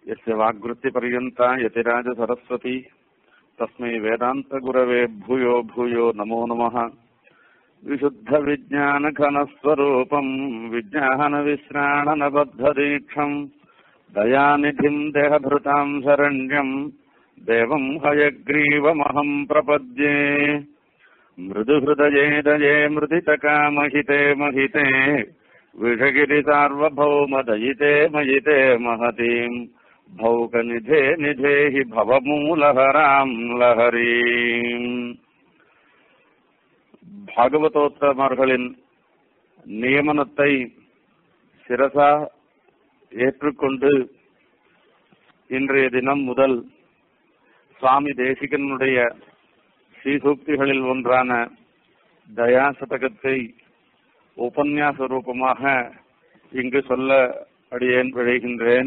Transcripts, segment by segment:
यस्य वाग्वृत्तिपर्यन्ता यतिराजसरस्वती तस्मै वेदान्तगुरवे भूयो भूयो नमो नमः विशुद्धविज्ञानघनस्वरूपम् विज्ञानविश्राणनबद्धदीक्षम् दयानिधिम् देहभृताम् शरण्यम् देवम् हयग्रीवमहम् प्रपद्ये मृदुहृदये दये मृदितकामहिते महिते विषगिरिसार्वभौमदयिते मयिते महतीम् भौकनिधे निधे हि भवमूलहराम् லஹரீம் பாகவதோத்தமர்களின் நியமனத்தை சிரசா ஏற்றுக்கொண்டு இன்றைய தினம் முதல் சுவாமி தேசிகனுடைய ஸ்ரீசூக்திகளில் ஒன்றான தயா சதகத்தை உபன்யாச ரூபமாக இங்கு சொல்ல அடியேன் விழைகின்றேன்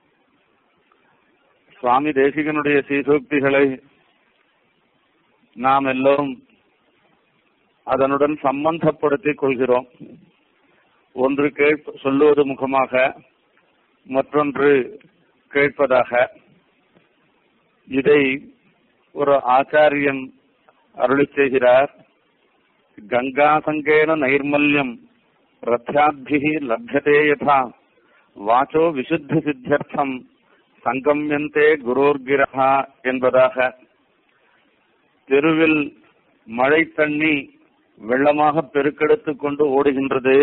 சுவாமி தேசிகனுடைய ஸ்ரீசூக்திகளை நாம் எல்லோரும் அதனுடன் சம்பந்தப்படுத்திக் கொள்கிறோம் ஒன்று கேட்ப சொல்லுவது முகமாக மற்றொன்று கேட்பதாக இதை ஒரு ஆச்சாரியன் அருளி செய்கிறார் கங்காசங்கேன நைர்மல்யம் ரத்யாத்பிகி லப்யதே யதா வாச்சோ விசுத்தி சித்தியர்த்தம் சங்கம்யந்தே குரோர்கிரகா என்பதாக தெருவில் மழை தண்ணி வெள்ளமாக பெருக்கெடுத்துக் கொண்டு ஓடுகின்றது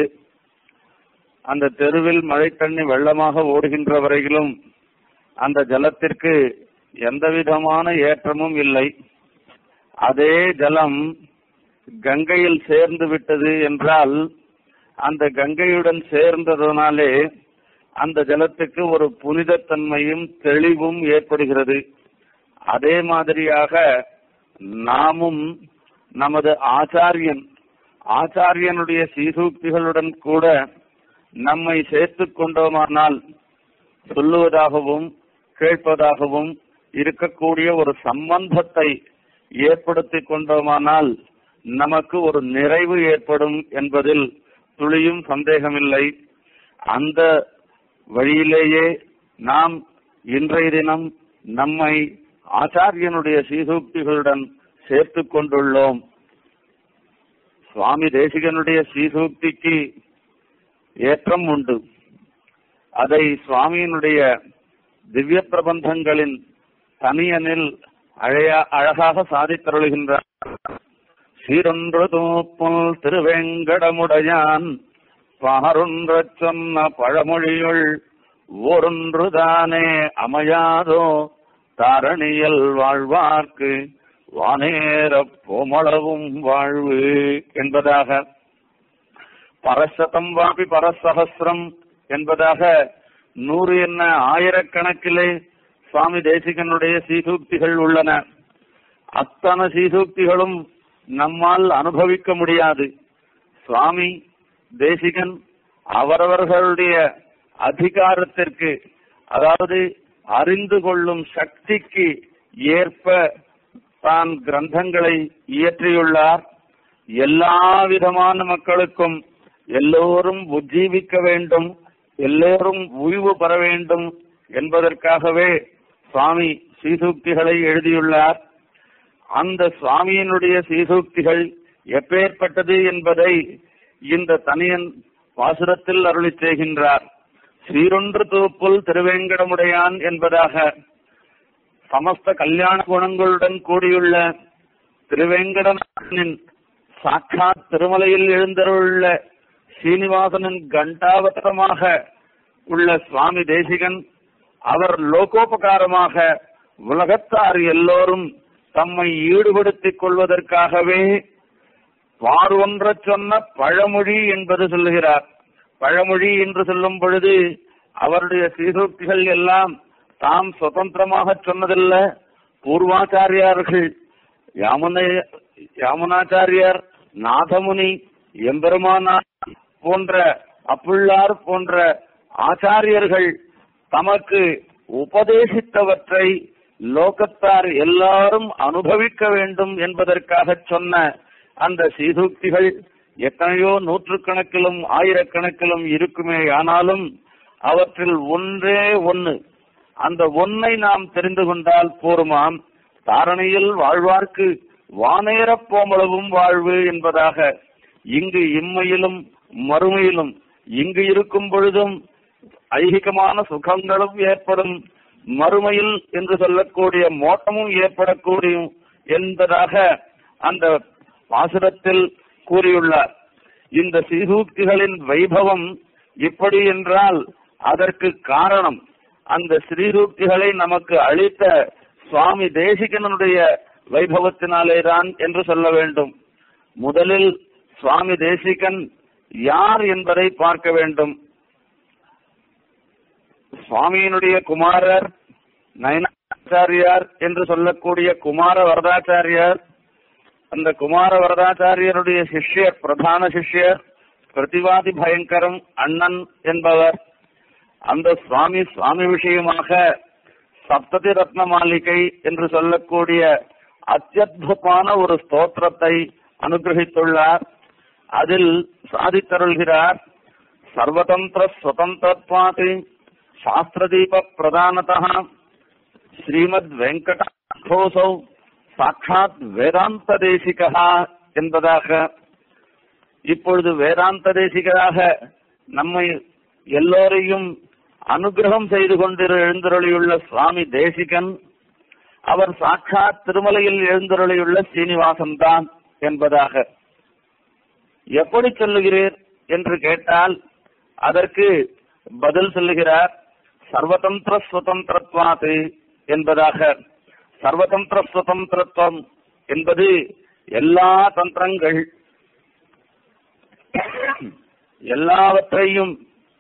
அந்த தெருவில் மழை தண்ணி வெள்ளமாக ஓடுகின்ற வரையிலும் அந்த ஜலத்திற்கு எந்த விதமான ஏற்றமும் இல்லை அதே ஜலம் கங்கையில் சேர்ந்து விட்டது என்றால் அந்த கங்கையுடன் சேர்ந்ததனாலே அந்த ஜலத்துக்கு ஒரு புனிதத்தன்மையும் தெளிவும் ஏற்படுகிறது அதே மாதிரியாக நாமும் நமது ஆச்சாரியன் ஆச்சாரியனுடைய சீசூக்திகளுடன் கூட நம்மை சேர்த்துக் கொண்டோமானால் சொல்லுவதாகவும் கேட்பதாகவும் இருக்கக்கூடிய ஒரு சம்பந்தத்தை ஏற்படுத்திக் கொண்டோமானால் நமக்கு ஒரு நிறைவு ஏற்படும் என்பதில் துளியும் சந்தேகமில்லை அந்த வழியிலேயே நாம் இன்றைய தினம் நம்மை ஆச்சாரியனுடைய சீசூக்திகளுடன் சேர்த்துக் கொண்டுள்ளோம் சுவாமி தேசிகனுடைய ஸ்ரீசூக்திக்கு ஏற்றம் உண்டு அதை சுவாமியினுடைய திவ்ய பிரபந்தங்களின் தனியனில் அழையா அழகாக சாதித்தருளுகின்றார் சீரொன்று தூப்புல் திருவேங்கடமுடையான் பாரொன்ற சொன்ன பழமொழியுள் ஒருன்றுதானே அமையாதோ தாரணியல் வாழ்வார்க்கு வானேர போமளவும் வாழ்வு என்பதாக பரசதம் வாபி பரசகசிரம் என்பதாக நூறு என்ன ஆயிரக்கணக்கிலே சுவாமி தேசிகனுடைய சீசூக்திகள் உள்ளன அத்தனை சீசூக்திகளும் நம்மால் அனுபவிக்க முடியாது சுவாமி தேசிகன் அவரவர்களுடைய அதிகாரத்திற்கு அதாவது அறிந்து கொள்ளும் சக்திக்கு ஏற்ப தான் கிரந்தங்களை இயற்றியுள்ளார் எல்லா விதமான மக்களுக்கும் எல்லோரும் உஜ்ஜீவிக்க வேண்டும் எல்லோரும் ஓய்வு பெற வேண்டும் என்பதற்காகவே சுவாமி ஸ்ரீசூக்திகளை எழுதியுள்ளார் அந்த சுவாமியினுடைய ஸ்ரீசூக்திகள் எப்பேற்பட்டது என்பதை இந்த தனியன் பாசுரத்தில் அருளி செய்கின்றார் ஸ்ரீரொன்று தூப்புல் திருவேங்கடமுடையான் என்பதாக சமஸ்த கல்யாண குணங்களுடன் கூடியுள்ள திருவேங்கடனின் சாட்சாத் திருமலையில் எழுந்தருள்ள சீனிவாசனின் கண்டாவதரமாக உள்ள சுவாமி தேசிகன் அவர் லோகோபகாரமாக உலகத்தார் எல்லோரும் தம்மை ஈடுபடுத்திக் கொள்வதற்காகவே பார்வொன்ற சொன்ன பழமொழி என்பது சொல்லுகிறார் பழமொழி என்று சொல்லும் பொழுது அவருடைய சீசூக்திகள் எல்லாம் தாம் சுதந்திரமாக சொன்னதில்ல பூர்வாச்சாரியார்கள் யாமுன யாமுனாச்சாரியார் நாதமுனி எம்பெருமானார் போன்ற அப்புள்ளார் போன்ற ஆச்சாரியர்கள் தமக்கு உபதேசித்தவற்றை லோகத்தார் எல்லாரும் அனுபவிக்க வேண்டும் என்பதற்காக சொன்ன அந்த சீசூக்திகள் எத்தனையோ நூற்றுக்கணக்கிலும் ஆயிரக்கணக்கிலும் இருக்குமே ஆனாலும் அவற்றில் ஒன்றே ஒன்று அந்த ஒன்னை நாம் தெரிந்து கொண்டால் போருமாம் தாரணையில் வாழ்வார்க்கு வானேரப் போமளவும் வாழ்வு என்பதாக இங்கு இம்மையிலும் மறுமையிலும் இங்கு இருக்கும் பொழுதும் ஐகிகமான சுகங்களும் ஏற்படும் மறுமையில் என்று சொல்லக்கூடிய மோட்டமும் ஏற்படக்கூடிய என்பதாக அந்த பாசுரத்தில் கூறியுள்ளார் இந்த ஸ்ரீசூக்திகளின் வைபவம் இப்படி என்றால் அதற்கு காரணம் அந்த ஸ்ரீசூக்திகளை நமக்கு அளித்த சுவாமி தேசிகனுடைய வைபவத்தினாலேதான் என்று சொல்ல வேண்டும் முதலில் சுவாமி தேசிகன் யார் என்பதை பார்க்க வேண்டும் சுவாமியினுடைய குமாரர் நயனாச்சாரியார் என்று சொல்லக்கூடிய குமார வரதாச்சாரியார் அந்த குமார வரதாச்சாரியருடைய சிஷ்யர் பிரதான சிஷ்யர் பிரதிவாதி பயங்கரம் அண்ணன் என்பவர் அந்த சுவாமி சுவாமி விஷயமாக சப்ததி ரத்ன மாளிகை என்று சொல்லக்கூடிய அத்தியுதமான ஒரு ஸ்தோத்திரத்தை அனுகிரகித்துள்ளார் அதில் சாதித்தருள்கிறார் சர்வதந்திர சுதந்திரத்வாதி சாஸ்திரதீப பிரதானதா ஸ்ரீமத் வெங்கடோசௌ சாட்சாத் வேதாந்த தேசிகா என்பதாக இப்பொழுது வேதாந்த தேசிகராக நம்மை எல்லோரையும் அனுகிரகம் செய்து கொண்டிரு எழுந்தருளியுள்ள சுவாமி தேசிகன் அவர் சாட்சாத் திருமலையில் எழுந்தருளியுள்ள சீனிவாசன் தான் என்பதாக எப்படி சொல்லுகிறீர் என்று கேட்டால் அதற்கு பதில் சொல்லுகிறார் சர்வதந்திர சுதந்திரத்வாது என்பதாக சர்வதந்திர சுதந்திரத்துவம் என்பது எல்லா தந்திரங்கள் எல்லாவற்றையும்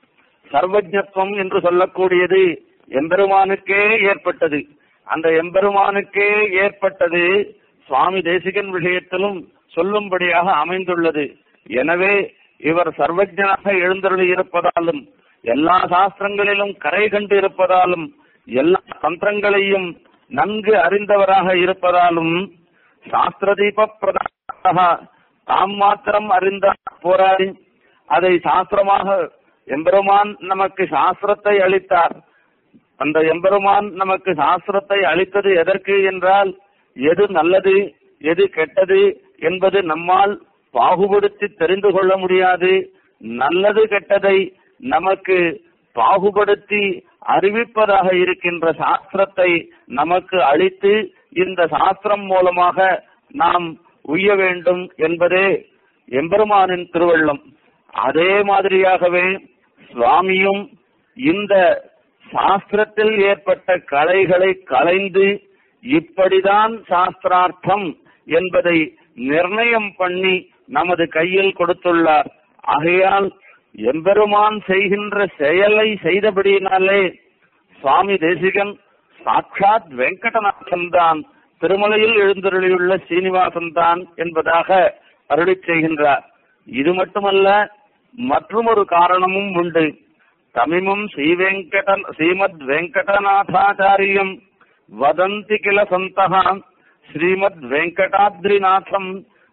சர்வஜத்துவம் என்று சொல்லக்கூடியது எம்பெருமானுக்கே ஏற்பட்டது அந்த எம்பெருமானுக்கே ஏற்பட்டது சுவாமி தேசிகன் விஷயத்திலும் சொல்லும்படியாக அமைந்துள்ளது எனவே இவர் சர்வஜனாக எழுந்தருளி இருப்பதாலும் எல்லா சாஸ்திரங்களிலும் கரை கண்டு இருப்பதாலும் எல்லா தந்திரங்களையும் நன்கு அறிந்தவராக இருப்பதாலும் சாஸ்திரதீப பிரதான தாம் மாத்திரம் அறிந்த போராடி அதை சாஸ்திரமாக எம்பெருமான் நமக்கு சாஸ்திரத்தை அளித்தார் அந்த எம்பெருமான் நமக்கு சாஸ்திரத்தை அளித்தது எதற்கு என்றால் எது நல்லது எது கெட்டது என்பது நம்மால் பாகுபடுத்தி தெரிந்து கொள்ள முடியாது நல்லது கெட்டதை நமக்கு பாகுபடுத்தி அறிவிப்பதாக இருக்கின்ற சாஸ்திரத்தை நமக்கு அளித்து இந்த சாஸ்திரம் மூலமாக நாம் உய்ய வேண்டும் என்பதே எம்பெருமானின் திருவள்ளம் அதே மாதிரியாகவே சுவாமியும் இந்த சாஸ்திரத்தில் ஏற்பட்ட கலைகளை கலைந்து இப்படிதான் சாஸ்திரார்த்தம் என்பதை நிர்ணயம் பண்ணி நமது கையில் கொடுத்துள்ளார் ஆகையால் எம்பெருமான் செய்கின்ற செயலை செய்தபடியினாலே சுவாமி தேசிகன் சாட்சாத் வெங்கடநாதன் தான் திருமலையில் எழுந்தருளியுள்ள சீனிவாசன் தான் என்பதாக அருளி செய்கின்றார் இது மட்டுமல்ல மற்றும் ஒரு காரணமும் உண்டு தமிமும் ஸ்ரீவெங்கட ஸ்ரீமத் வெங்கடநாதாச்சாரியம் வதந்தி கில சந்தகா ஸ்ரீமத் வெங்கடாத்ரிநாதம்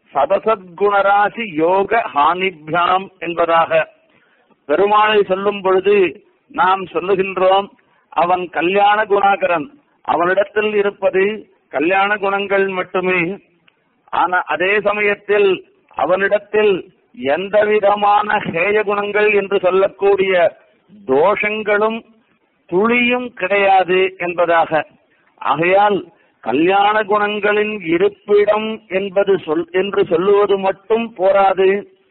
சதசத்குணராசி யோக ஹானிபியாம் என்பதாக பெருமாளை சொல்லும் பொழுது நாம் சொல்லுகின்றோம் அவன் கல்யாண குணாகரன் அவனிடத்தில் இருப்பது கல்யாண குணங்கள் மட்டுமே ஆனா அதே சமயத்தில் அவனிடத்தில் எந்த விதமான ஹேய குணங்கள் என்று சொல்லக்கூடிய தோஷங்களும் துளியும் கிடையாது என்பதாக ஆகையால் கல்யாண குணங்களின் இருப்பிடம் என்பது சொல் என்று சொல்லுவது மட்டும் போராது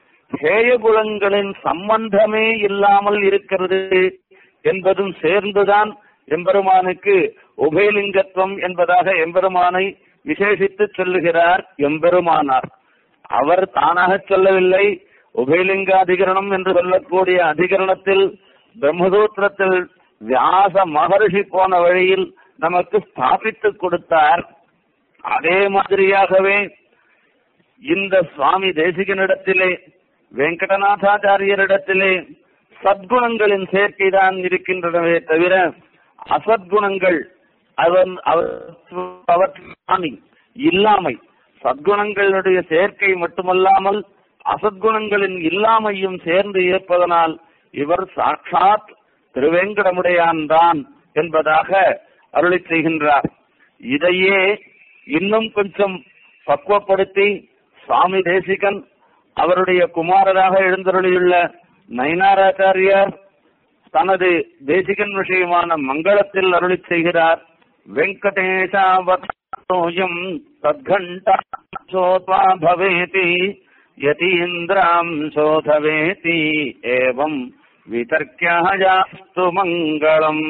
ஹேய குணங்களின் சம்பந்தமே இல்லாமல் இருக்கிறது என்பதும் சேர்ந்துதான் எம்பெருமானுக்கு உபயலிங்கத்துவம் என்பதாக எம்பெருமானை விசேஷித்து சொல்லுகிறார் எம்பெருமானார் அவர் தானாக சொல்லவில்லை உபயலிங்க அதிகரணம் என்று சொல்லக்கூடிய அதிகரணத்தில் பிரம்மசூத்திரத்தில் வியாச மகர்ஷி போன வழியில் நமக்கு ஸ்தாபித்து கொடுத்தார் அதே மாதிரியாகவே இந்த சுவாமி தேசிகனிடத்திலே வெங்கடநாதாச்சாரியரிடத்திலே சத்குணங்களின் சேர்க்கைதான் இருக்கின்றனவே தவிர அசத்குணங்கள் அவன் அவற்றானி இல்லாமை சத்குணங்களுடைய சேர்க்கை மட்டுமல்லாமல் அசத்குணங்களின் இல்லாமையும் சேர்ந்து இருப்பதனால் இவர் சாட்சாத் திருவேங்கடமுடையான் தான் என்பதாக அருளி செய்கின்றார் இதையே இன்னும் கொஞ்சம் பக்குவப்படுத்தி சுவாமி தேசிகன் அவருடைய குமாரராக எழுந்தருளியுள்ள நயனாராச்சாரியார் தனது தேசிகன் விஷயமான மங்களத்தில் அருளி செய்கிறார் வெங்கடேஷாவதோயம் தத்கண்டா சோத்வா பவேதி யதீந்திராம் சோதவேதி ஏவம் விதர்க்கியாஸ்து மங்களம்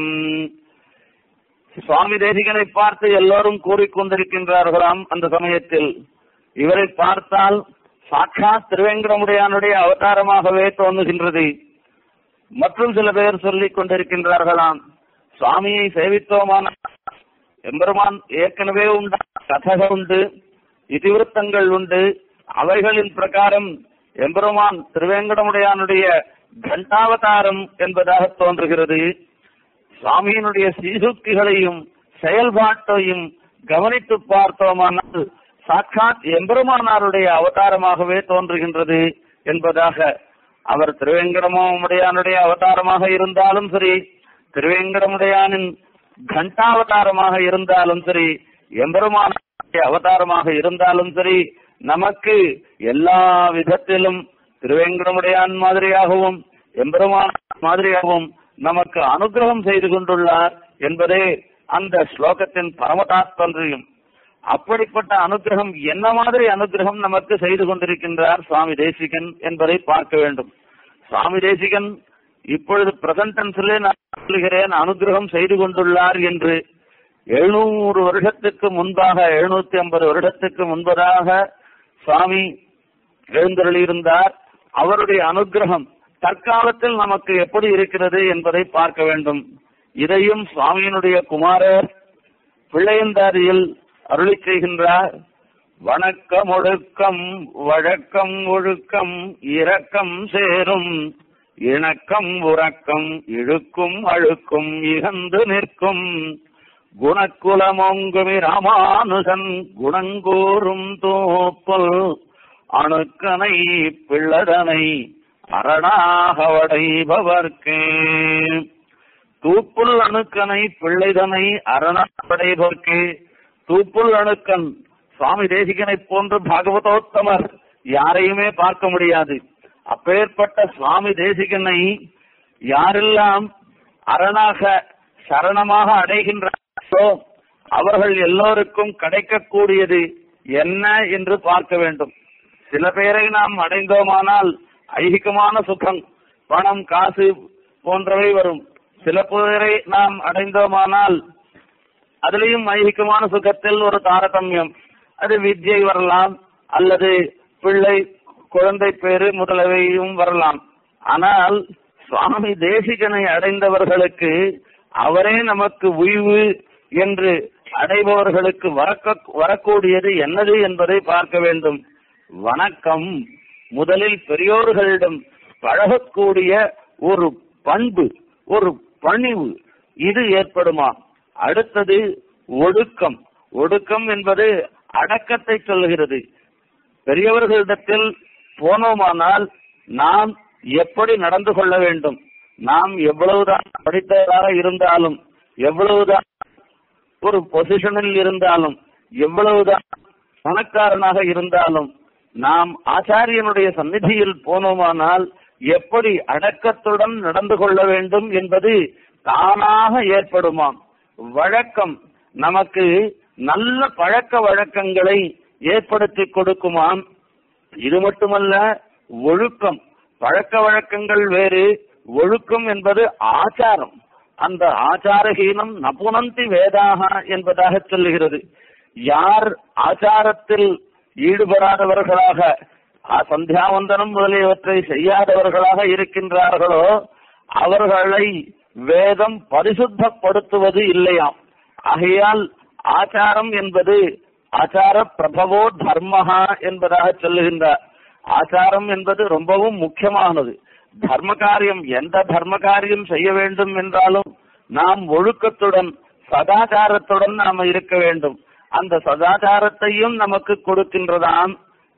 சுவாமி தேசிகனை பார்த்து எல்லோரும் கூறிக்கொண்டிருக்கின்றார்களாம் அந்த சமயத்தில் இவரை பார்த்தால் சாட்சாத் திருவேங்கடமுடையானுடைய அவதாரமாகவே தோன்றுகின்றது மற்றும் சில பேர் சொல்லிக் கொண்டிருக்கின்றார்களாம் சுவாமியை சேவித்தோமான எம்பெருமான் ஏற்கனவே உண்டு கதக உண்டு இதிவிருத்தங்கள் உண்டு அவைகளின் பிரகாரம் எம்பெருமான் திருவேங்கடமுடையானுடைய கண்டாவதாரம் என்பதாக தோன்றுகிறது சுவாமியினுடைய சீசுக்திகளையும் செயல்பாட்டையும் கவனித்து பார்த்தோமானால் சாட்சாத் எம்பெருமானாருடைய அவதாரமாகவே தோன்றுகின்றது என்பதாக அவர் திருவேங்கடமுடையானுடைய அவதாரமாக இருந்தாலும் சரி திருவேங்கடமுடையானின் கண்டாவதாரமாக இருந்தாலும் சரி எம்பெருமானுடைய அவதாரமாக இருந்தாலும் சரி நமக்கு எல்லா விதத்திலும் திருவேங்கடமுடையான் மாதிரியாகவும் எம்பெருமான் மாதிரியாகவும் நமக்கு அனுகிரகம் செய்து கொண்டுள்ளார் என்பதே அந்த ஸ்லோகத்தின் பரமதாத்பரியம் அப்படிப்பட்ட அனுகிரகம் என்ன மாதிரி அனுகிரகம் நமக்கு செய்து கொண்டிருக்கின்றார் சுவாமி தேசிகன் என்பதை பார்க்க வேண்டும் சுவாமி தேசிகன் இப்பொழுது பிரசன்டென்ஸிலே நான் சொல்லுகிறேன் அனுகிரகம் செய்து கொண்டுள்ளார் என்று எழுநூறு வருஷத்துக்கு முன்பாக எழுநூத்தி ஐம்பது வருடத்துக்கு முன்பதாக சுவாமி எழுந்தருளியிருந்தார் அவருடைய அனுகிரகம் தற்காலத்தில் நமக்கு எப்படி இருக்கிறது என்பதை பார்க்க வேண்டும் இதையும் சுவாமியினுடைய குமாரர் பிள்ளையந்தாரியில் அருளி செய்கின்றார் வணக்கம் ஒழுக்கம் வழக்கம் ஒழுக்கம் இரக்கம் சேரும் இணக்கம் உறக்கம் இழுக்கும் அழுக்கும் இகந்து நிற்கும் குணக்குலமொங்குமி ராமானுசன் குணங்கூறும் தோப்பல் அணுக்கனை பிள்ளதனை அரணாக வடைபவர்க்கே தூப்புல் அணுக்கனை பிள்ளைதனை அரணாடைபவர்க்கே தூப்புல் அணுக்கன் சுவாமி தேசிகனை போன்று பாகவதோத்தமர் யாரையுமே பார்க்க முடியாது அப்பேற்பட்ட சுவாமி தேசிகனை யாரெல்லாம் அரணாக சரணமாக அடைகின்றார்களோ அவர்கள் எல்லோருக்கும் கிடைக்கக்கூடியது என்ன என்று பார்க்க வேண்டும் சில பேரை நாம் அடைந்தோமானால் ஐகிகமான சுகம் பணம் காசு போன்றவை வரும் சில பேரை நாம் அடைந்தோமானால் அதிலையும் ஐகிகமான சுகத்தில் ஒரு தாரதமியம் அது வித்யை வரலாம் அல்லது பிள்ளை குழந்தை பேரு முதலவையும் வரலாம் ஆனால் சுவாமி தேசிகனை அடைந்தவர்களுக்கு அவரே நமக்கு உய்வு என்று அடைபவர்களுக்கு வரக்க வரக்கூடியது என்னது என்பதை பார்க்க வேண்டும் வணக்கம் முதலில் பெரியோர்களிடம் பழகக்கூடிய ஒரு பண்பு ஒரு பணிவு இது ஏற்படுமா அடுத்தது ஒடுக்கம் ஒடுக்கம் என்பது அடக்கத்தை சொல்லுகிறது பெரியவர்களிடத்தில் போனோமானால் நாம் எப்படி நடந்து கொள்ள வேண்டும் நாம் எவ்வளவுதான் படித்தவராக இருந்தாலும் எவ்வளவுதான் ஒரு பொசிஷனில் இருந்தாலும் எவ்வளவுதான் பணக்காரனாக இருந்தாலும் நாம் ஆச்சாரியனுடைய சந்நிதியில் போனோமானால் எப்படி அடக்கத்துடன் நடந்து கொள்ள வேண்டும் என்பது தானாக ஏற்படுமாம் வழக்கம் நமக்கு நல்ல பழக்க வழக்கங்களை ஏற்படுத்தி கொடுக்குமாம் இது மட்டுமல்ல ஒழுக்கம் பழக்க வழக்கங்கள் வேறு ஒழுக்கம் என்பது ஆச்சாரம் அந்த ஆச்சாரஹீனம் நபுனந்தி வேதாக என்பதாக சொல்லுகிறது யார் ஆச்சாரத்தில் ஈடுபடாதவர்களாக சந்தியாவந்தனம் முதலியவற்றை செய்யாதவர்களாக இருக்கின்றார்களோ அவர்களை வேதம் பரிசுத்தப்படுத்துவது இல்லையாம் ஆகையால் ஆச்சாரம் என்பது ஆச்சார பிரபவோ தர்மஹா என்பதாக சொல்லுகின்றார் ஆச்சாரம் என்பது ரொம்பவும் முக்கியமானது தர்ம காரியம் எந்த தர்ம காரியம் செய்ய வேண்டும் என்றாலும் நாம் ஒழுக்கத்துடன் சதாச்சாரத்துடன் நாம் இருக்க வேண்டும் அந்த சதாச்சாரத்தையும் நமக்கு கொடுக்கின்றதாம்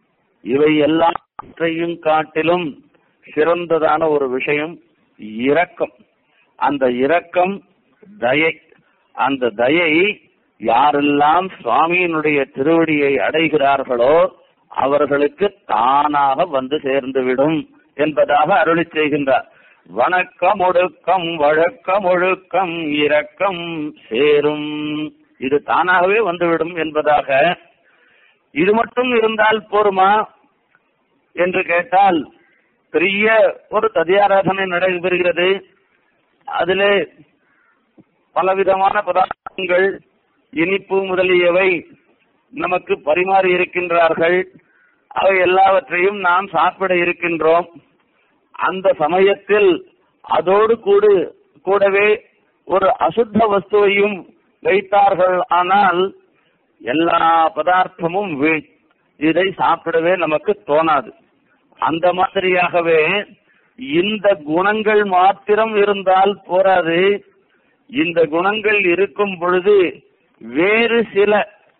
இவை எல்லாவற்றையும் காட்டிலும் சிறந்ததான ஒரு விஷயம் இரக்கம் அந்த இரக்கம் தயை அந்த தயை யாரெல்லாம் சுவாமியினுடைய திருவடியை அடைகிறார்களோ அவர்களுக்கு தானாக வந்து சேர்ந்துவிடும் என்பதாக அருளி செய்கின்றார் வணக்கம் ஒடுக்கம் வழக்கம் ஒழுக்கம் இரக்கம் சேரும் இது தானாகவே வந்துவிடும் என்பதாக இது மட்டும் இருந்தால் போருமா என்று கேட்டால் பெரிய ஒரு ததியாராதனை நடைபெறுகிறது அதிலே பலவிதமான பதார்த்தங்கள் இனிப்பு முதலியவை நமக்கு பரிமாறி இருக்கின்றார்கள் அவை எல்லாவற்றையும் நாம் சாப்பிட இருக்கின்றோம் அந்த சமயத்தில் அதோடு கூடு கூடவே ஒரு அசுத்த வஸ்துவையும் வைத்தார்கள் ஆனால் எல்லா பதார்த்தமும் வீண் இதை சாப்பிடவே நமக்கு தோணாது அந்த மாதிரியாகவே இந்த குணங்கள் மாத்திரம் இருந்தால் போராது இந்த குணங்கள் இருக்கும் பொழுது வேறு சில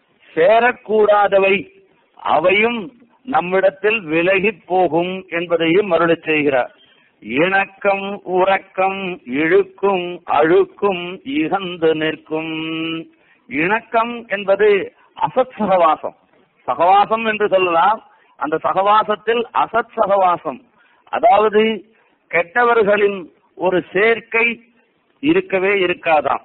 சேரக்கூடாதவை அவையும் நம்மிடத்தில் விலகி போகும் என்பதையும் அருளச் செய்கிறார் இணக்கம் உறக்கம் இழுக்கும் அழுக்கும் இகந்து நிற்கும் இணக்கம் என்பது அசத் சகவாசம் சகவாசம் என்று சொல்லலாம் அந்த சகவாசத்தில் அசத் சகவாசம் அதாவது கெட்டவர்களின் ஒரு சேர்க்கை இருக்கவே இருக்காதாம்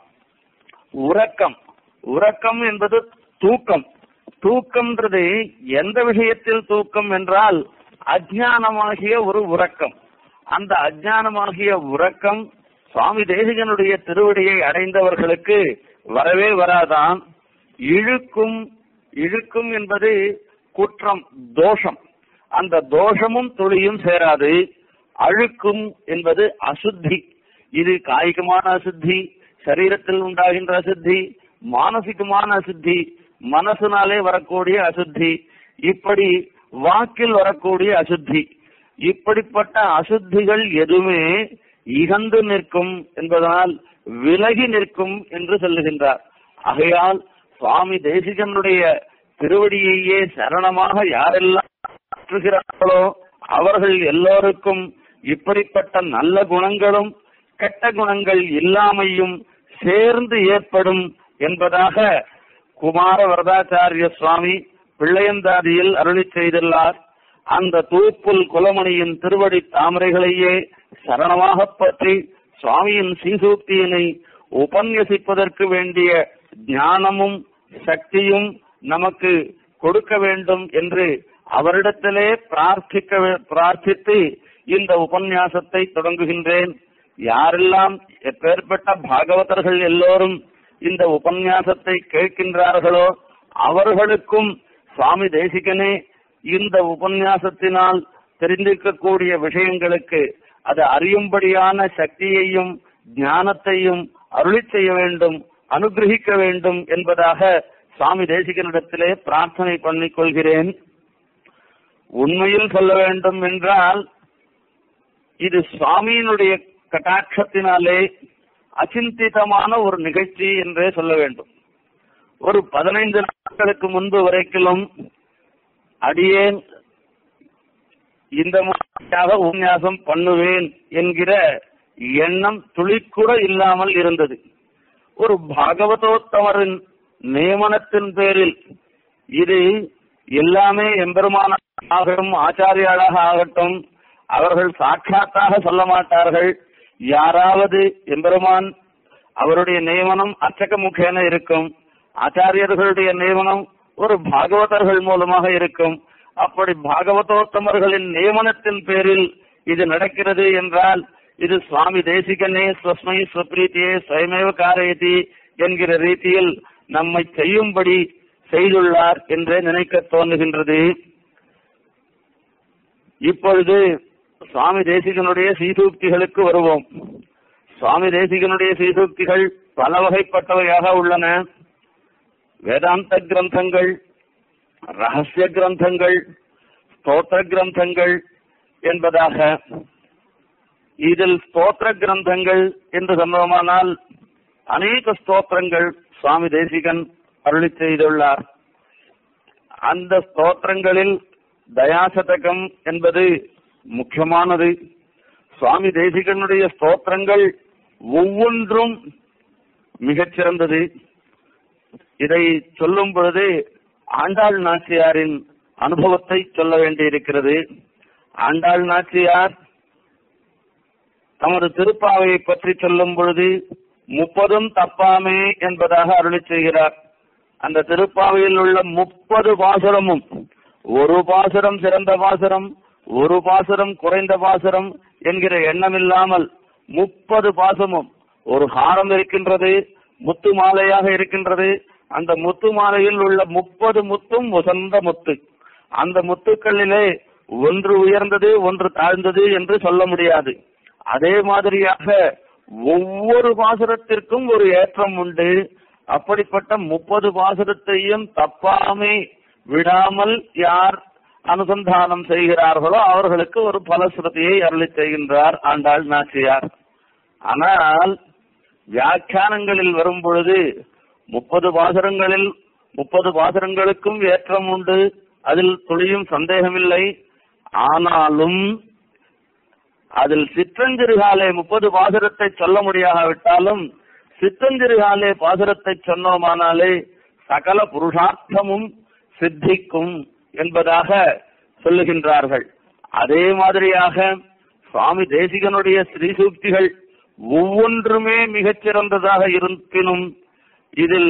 உறக்கம் உறக்கம் என்பது தூக்கம் தூக்கம்ன்றது எந்த விஷயத்தில் தூக்கம் என்றால் அஜ்ஞானமாகிய ஒரு உறக்கம் அந்த அஜ்ஞானமாகிய உறக்கம் சுவாமி தேசிகனுடைய திருவடியை அடைந்தவர்களுக்கு வரவே வராதாம் இழுக்கும் இழுக்கும் என்பது குற்றம் தோஷம் அந்த தோஷமும் துளியும் சேராது அழுக்கும் என்பது அசுத்தி இது காய்கமான அசுத்தி சரீரத்தில் உண்டாகின்ற அசுத்தி மானசிகமான அசுத்தி மனசுனாலே வரக்கூடிய அசுத்தி இப்படி வாக்கில் வரக்கூடிய அசுத்தி இப்படிப்பட்ட அசுத்திகள் எதுவுமே இகந்து நிற்கும் என்பதனால் விலகி நிற்கும் என்று சொல்லுகின்றார் ஆகையால் சுவாமி தேசிகனுடைய திருவடியையே சரணமாக யாரெல்லாம் மாற்றுகிறார்களோ அவர்கள் எல்லோருக்கும் இப்படிப்பட்ட நல்ல குணங்களும் கெட்ட குணங்கள் இல்லாமையும் சேர்ந்து ஏற்படும் என்பதாக குமார வரதாச்சாரிய சுவாமி பிள்ளையந்தாதியில் அருளி செய்துள்ளார் அந்த தூப்புல் குலமணியின் திருவடி தாமரைகளையே சரணமாக பற்றி சுவாமியின் சீசூக்தியினை உபன்யசிப்பதற்கு வேண்டிய ஞானமும் சக்தியும் நமக்கு கொடுக்க வேண்டும் என்று அவரிடத்திலே பிரார்த்திக்க பிரார்த்தித்து இந்த உபன்யாசத்தை தொடங்குகின்றேன் யாரெல்லாம் எப்பேற்பட்ட பாகவதர்கள் எல்லோரும் இந்த உபன்யாசத்தை கேட்கின்றார்களோ அவர்களுக்கும் சுவாமி தேசிகனே இந்த உபன்யாசத்தினால் தெரிந்திருக்கக்கூடிய விஷயங்களுக்கு அது அறியும்படியான சக்தியையும் ஞானத்தையும் அருளி செய்ய வேண்டும் அனுகிரகிக்க வேண்டும் என்பதாக சுவாமி தேசிகனிடத்திலே பிரார்த்தனை பண்ணிக் கொள்கிறேன் உண்மையில் சொல்ல வேண்டும் என்றால் இது சுவாமியினுடைய கட்டாட்சத்தினாலே அச்சிந்திதமான ஒரு நிகழ்ச்சி என்றே சொல்ல வேண்டும் ஒரு பதினைந்து நாட்களுக்கு முன்பு வரைக்கிலும் அடியேன் இந்த மாதிரியாக உபன்யாசம் பண்ணுவேன் என்கிற எண்ணம் துளிக்கூட இல்லாமல் இருந்தது ஒரு பாகவதோத்தமரின் நியமனத்தின் பேரில் இது எல்லாமே எம்பெருமானாகட்டும் ஆச்சாரியாளாக ஆகட்டும் அவர்கள் சாட்சாத்தாக சொல்ல மாட்டார்கள் யாராவது எம்பெருமான் அவருடைய நியமனம் அச்சக முகேன இருக்கும் ஆச்சாரியர்களுடைய நியமனம் ஒரு பாகவதர்கள் மூலமாக இருக்கும் அப்படி பாகவதோத்தமர்களின் நியமனத்தின் பேரில் இது நடக்கிறது என்றால் இது சுவாமி தேசிகனே ஸ்வஸ்மை ஸ்வப்ரீத்தியே ஸ்வயமேவ காரயதி என்கிற ரீதியில் நம்மை செய்யும்படி செய்துள்ளார் என்றே நினைக்க தோன்றுகின்றது இப்பொழுது சுவாமி தேசிகனுடைய சீசூக்திகளுக்கு வருவோம் சுவாமி தேசிகனுடைய சீசூக்திகள் பல வகைப்பட்டவையாக உள்ளன வேதாந்த கிரந்தங்கள் ரகசிய கிரந்தங்கள் ஸ்தோத்திர கிரந்தங்கள் என்பதாக இதில் ஸ்தோத்திர கிரந்தங்கள் என்று சொன்னோமானால் அநேக ஸ்தோத்திரங்கள் சுவாமி தேசிகன் அருளி செய்துள்ளார் அந்த ஸ்தோத்திரங்களில் தயாசதகம் என்பது முக்கியமானது சுவாமி தேசிகனுடைய ஸ்தோத்திரங்கள் ஒவ்வொன்றும் மிகச் சிறந்தது இதை சொல்லும் பொழுது ஆண்டாள் நாச்சியாரின் அனுபவத்தை சொல்ல வேண்டியிருக்கிறது ஆண்டாள் நாச்சியார் தமது திருப்பாவையை பற்றி சொல்லும் பொழுது முப்பதும் தப்பாமே என்பதாக அருளி செய்கிறார் அந்த திருப்பாவையில் உள்ள முப்பது பாசுரமும் ஒரு பாசுரம் சிறந்த பாசுரம் ஒரு பாசுரம் குறைந்த பாசுரம் என்கிற எண்ணமில்லாமல் முப்பது பாசமும் ஒரு ஹாரம் இருக்கின்றது முத்து மாலையாக இருக்கின்றது அந்த முத்து மாலையில் உள்ள முப்பது முத்தும் உசந்த முத்து அந்த முத்துக்களிலே ஒன்று உயர்ந்தது ஒன்று தாழ்ந்தது என்று சொல்ல முடியாது அதே மாதிரியாக ஒவ்வொரு பாசுரத்திற்கும் ஒரு ஏற்றம் உண்டு அப்படிப்பட்ட முப்பது பாசுரத்தையும் தப்பாமே விடாமல் யார் அனுசந்தானம் செய்கிறார்களோ அவர்களுக்கு ஒரு பலஸ்ருதியை அருளி செய்கின்றார் ஆண்டாள் நாச்சியார் ஆனால் வியாக்கியானங்களில் வரும் பொழுது முப்பது பாசுரங்களில் முப்பது பாசுரங்களுக்கும் ஏற்றம் உண்டு அதில் துளியும் சந்தேகமில்லை ஆனாலும் அதில் சிற்றஞ்சிறுகாலே முப்பது பாசுரத்தை சொல்ல முடியாவிட்டாலும் சிற்றஞ்சிறுகாலே பாசுரத்தை சொன்னோமானாலே சகல புருஷார்த்தமும் சித்திக்கும் என்பதாக சொல்லுகின்றார்கள் அதே மாதிரியாக சுவாமி தேசிகனுடைய ஸ்ரீசூக்திகள் ஒவ்வொன்றுமே மிகச் சிறந்ததாக இருப்பினும் இதில்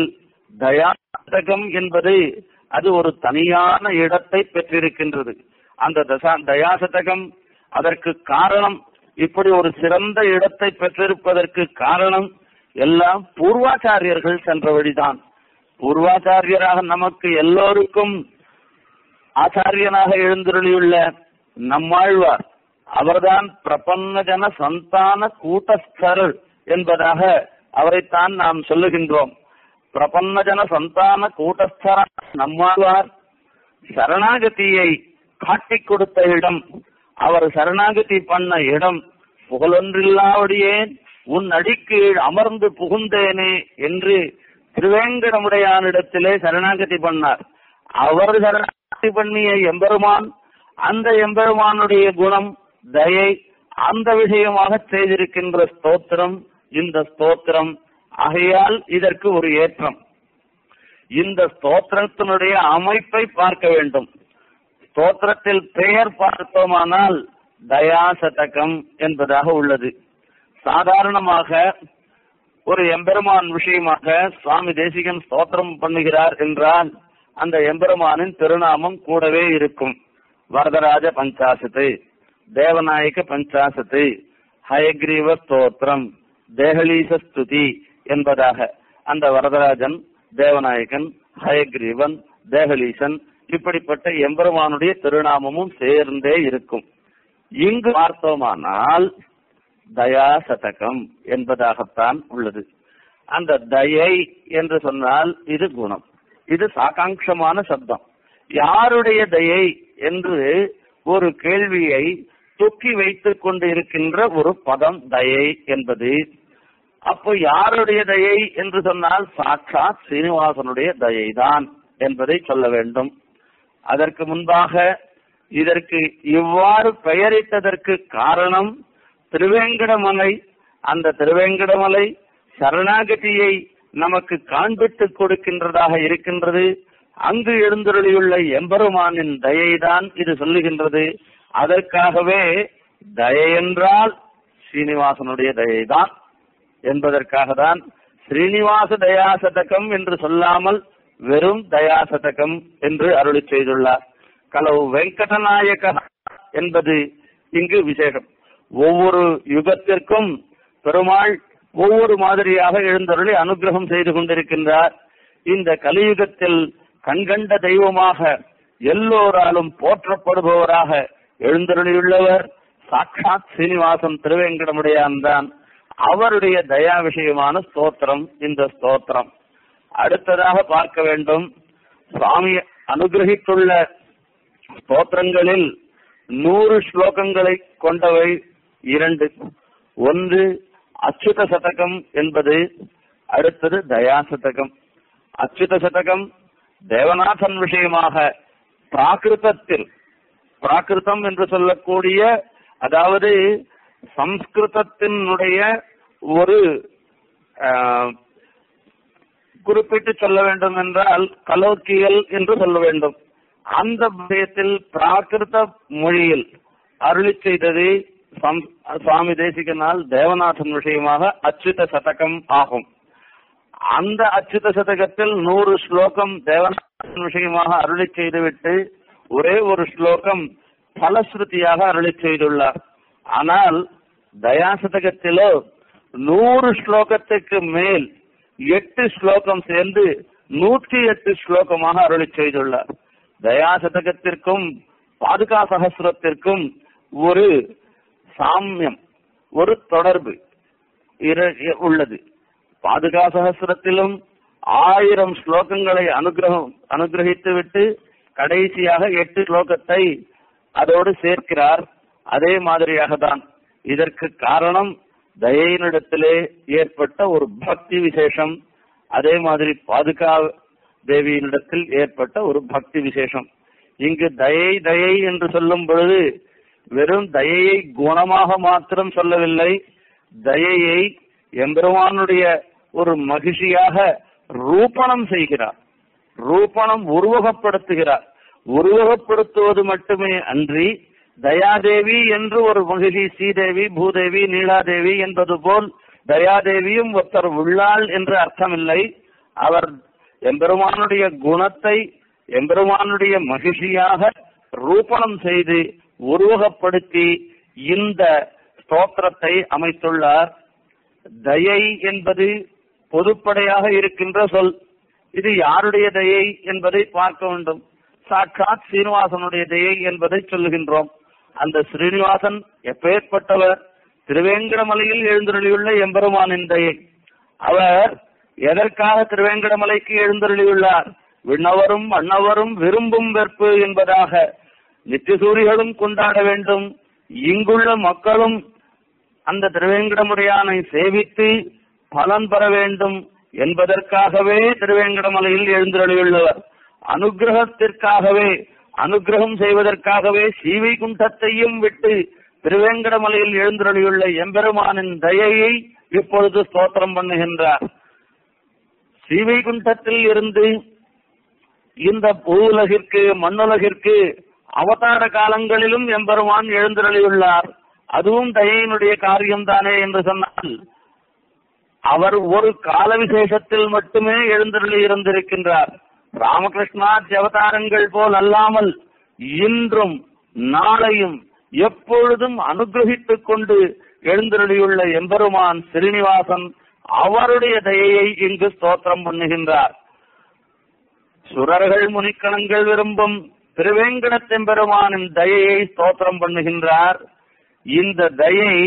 தயாசதகம் என்பது அது ஒரு தனியான இடத்தை பெற்றிருக்கின்றது அந்த தசா தயாசதகம் அதற்கு காரணம் இப்படி ஒரு சிறந்த இடத்தை பெற்றிருப்பதற்கு காரணம் எல்லாம் பூர்வாச்சாரியர்கள் சென்ற வழிதான் பூர்வாச்சாரியராக நமக்கு எல்லோருக்கும் ஆச்சாரியனாக எழுந்தருளியுள்ள நம்மாழ்வார் அவர்தான் பிரபன்ன ஜன சந்தான கூட்டஸ்தர் என்பதாக அவரைத்தான் நாம் சொல்லுகின்றோம் பிரபன்ன ஜன சந்தான கூட்டஸ்தர நம்மாழ்வார் சரணாகதியை காட்டிக் கொடுத்த இடம் அவர் சரணாகதி பண்ண இடம் புகழொன்றில்லாவடியே உன் அடிக்கீழ் அமர்ந்து புகுந்தேனே என்று திருவேங்கடமுடையானிடத்திலே சரணாகதி பண்ணார் அவர் சரணாகதி பண்ணிய எம்பெருமான் அந்த எம்பெருமானுடைய குணம் தயை அந்த விஷயமாக செய்திருக்கின்ற ஸ்தோத்திரம் இந்த ஸ்தோத்திரம் ஆகையால் இதற்கு ஒரு ஏற்றம் இந்த ஸ்தோத்திரத்தினுடைய அமைப்பை பார்க்க வேண்டும் ஸ்தோத்திரத்தில் பெயர் பார்த்தோமானால் தயாசதகம் என்பதாக உள்ளது சாதாரணமாக ஒரு எம்பெருமான் விஷயமாக சுவாமி தேசிகன் ஸ்தோத்திரம் பண்ணுகிறார் என்றால் அந்த எம்பெருமானின் திருநாமம் கூடவே இருக்கும் வரதராஜ பஞ்சாசத்து தேவநாயக பஞ்சாசத்து ஹயக்ரீவ ஸ்தோத்திரம் தேகலீச ஸ்துதி என்பதாக அந்த வரதராஜன் தேவநாயகன் ஹயக்ரீவன் தேகலீசன் இப்படிப்பட்ட எம்பெருமானுடைய திருநாமமும் சேர்ந்தே இருக்கும் இங்கு பார்த்தோமானால் தயா சதகம் என்பதாகத்தான் உள்ளது அந்த தயை என்று சொன்னால் இது குணம் இது சாகாங்ஷமான சப்தம் யாருடைய தயை என்று ஒரு கேள்வியை தொக்கி வைத்துக் கொண்டு இருக்கின்ற ஒரு பதம் தயை என்பது அப்போ யாருடைய தயை என்று சொன்னால் சாட்சாத் சீனிவாசனுடைய தயைதான் என்பதை சொல்ல வேண்டும் அதற்கு முன்பாக இதற்கு இவ்வாறு பெயரிட்டதற்கு காரணம் திருவேங்கடமலை அந்த திருவேங்கடமலை சரணாகதியை நமக்கு காண்பித்துக் கொடுக்கின்றதாக இருக்கின்றது அங்கு எழுந்தருளியுள்ள எம்பெருமானின் தயைதான் இது சொல்லுகின்றது அதற்காகவே தயை என்றால் ஸ்ரீனிவாசனுடைய தயைதான் என்பதற்காக தான் ஸ்ரீனிவாச தயாசதகம் என்று சொல்லாமல் வெறும் தயாசதகம் என்று அருளி செய்துள்ளார் கலவு வெங்கடநாயக என்பது இங்கு விசேஷம் ஒவ்வொரு யுகத்திற்கும் பெருமாள் ஒவ்வொரு மாதிரியாக எழுந்தருளி அனுகிரகம் செய்து கொண்டிருக்கின்றார் இந்த கலியுகத்தில் கண்கண்ட தெய்வமாக எல்லோராலும் போற்றப்படுபவராக எழுந்தருளியுள்ளவர் சாட்சாத் சீனிவாசன் திருவேங்கடமுடையான் தான் அவருடைய தயா விஷயமான ஸ்தோத்திரம் இந்த ஸ்தோத்திரம் அடுத்ததாக பார்க்க வேண்டும் சுவாமி அனுகிரகித்துள்ள ஸ்தோத்திரங்களில் நூறு ஸ்லோகங்களை கொண்டவை இரண்டு ஒன்று அச்சுத சதகம் என்பது அடுத்தது தயா சதகம் அச்சுத சதகம் தேவநாதன் விஷயமாக பிராகிருதத்தில் பிராகிருதம் என்று சொல்லக்கூடிய அதாவது சம்ஸ்கிருதத்தினுடைய ஒரு ஆஹ், குறிப்பிட்டு சொல்ல வேண்டும் என்றால் கலோக்கியல் என்று சொல்ல வேண்டும் அந்த விஷயத்தில் பிராகிருத மொழியில் அருளி செய்தது சம்- சுவாமி தேசிகனால் தேவநாதன் விஷயமாக அச்சுத சதகம் ஆகும் அந்த அச்சுத சதகத்தில் நூறு ஸ்லோகம் தேவநாதன் விஷயமாக அருளி செய்துவிட்டு ஒரே ஒரு ஸ்லோகம் பலஸ்ருதியாக அருளி செய்துள்ளார் ஆனால் தயாசதகத்திலோ நூறு ஸ்லோகத்துக்கு மேல் எட்டு ஸ்லோகம் சேர்ந்து நூற்றி எட்டு ஸ்லோகமாக அருளி செய்துள்ளார் தயாசதகத்திற்கும் பாதுகா சகசிரத்திற்கும் ஒரு சாமியம் ஒரு தொடர்பு இர- உள்ளது பாதுகா சகசிரத்திலும் ஆயிரம் ஸ்லோகங்களை அனுகிரகம் அனுகிரகித்து விட்டு கடைசியாக எட்டு ஸ்லோகத்தை அதோடு சேர்க்கிறார் அதே மாதிரியாக தான் இதற்கு காரணம் தயையினிடத்திலே ஏற்பட்ட ஒரு பக்தி விசேஷம் அதே மாதிரி பாதுகா தேவியினிடத்தில் ஏற்பட்ட ஒரு பக்தி விசேஷம் இங்கு தயை தயை என்று சொல்லும் பொழுது வெறும் தயையை குணமாக மாத்திரம் சொல்லவில்லை தயையை எம்பெருமானுடைய ஒரு மகிழ்ச்சியாக ரூபணம் செய்கிறார் ரூபணம் உருவகப்படுத்துகிறார் உருவகப்படுத்துவது மட்டுமே அன்றி தயாதேவி என்று ஒரு மகிழி ஸ்ரீதேவி பூதேவி நீலாதேவி என்பது போல் தயாதேவியும் ஒருத்தர் உள்ளாள் என்று அர்த்தமில்லை அவர் எம்பெருமானுடைய குணத்தை எம்பெருமானுடைய மகிழ்ச்சியாக ரூபணம் செய்து உருவகப்படுத்தி இந்த ஸ்தோத்திரத்தை அமைத்துள்ளார் தயை என்பது பொதுப்படையாக இருக்கின்ற சொல் இது யாருடைய தயை என்பதை பார்க்க வேண்டும் சாட்சாத் சீனிவாசனுடைய தயை என்பதை சொல்லுகின்றோம் அந்த ஸ்ரீனிவாசன் எப்பேற்பட்டவர் திருவேங்கடமலையில் எழுந்தருளியுள்ள எம்பெருமானின் தயை அவர் எதற்காக திருவேங்கடமலைக்கு எழுந்தருளியுள்ளார் விண்ணவரும் அன்னவரும் விரும்பும் வெற்பு என்பதாக நித்தியசூரிகளும் கொண்டாட வேண்டும் இங்குள்ள மக்களும் அந்த திருவேங்கடமுடையானை சேவித்து பலன் பெற வேண்டும் என்பதற்காகவே திருவேங்கடமலையில் எழுந்தருளியுள்ளவர் அனுகிரகத்திற்காகவே அனுகிரகம் செய்வதற்காகவே சீவைகுண்டத்தையும் விட்டு திருவேங்கடமலையில் எழுந்தருளியுள்ள எம்பெருமானின் தயையை இப்பொழுது ஸ்தோத்திரம் பண்ணுகின்றார் ஸ்ரீவைகுண்டத்தில் இருந்து இந்த பூவுலகிற்கு மண்ணுலகிற்கு அவதார காலங்களிலும் எம்பெருமான் எழுந்தருளியுள்ளார் அதுவும் தயையினுடைய காரியம்தானே என்று சொன்னால் அவர் ஒரு கால விசேஷத்தில் மட்டுமே எழுந்தருளி இருந்திருக்கின்றார் ராமகிருஷ்ணா அவதாரங்கள் போல் அல்லாமல் இன்றும் நாளையும் எப்பொழுதும் அனுகிரகித்துக் கொண்டு எழுந்தருளியுள்ள எம்பெருமான் ஸ்ரீனிவாசன் அவருடைய தயையை இங்கு ஸ்தோத்திரம் பண்ணுகின்றார் சுரர்கள் முனிக்கணங்கள் விரும்பும் திருவேங்கடத்தெம்பெருமானின் தயையை ஸ்தோத்திரம் பண்ணுகின்றார் இந்த தயை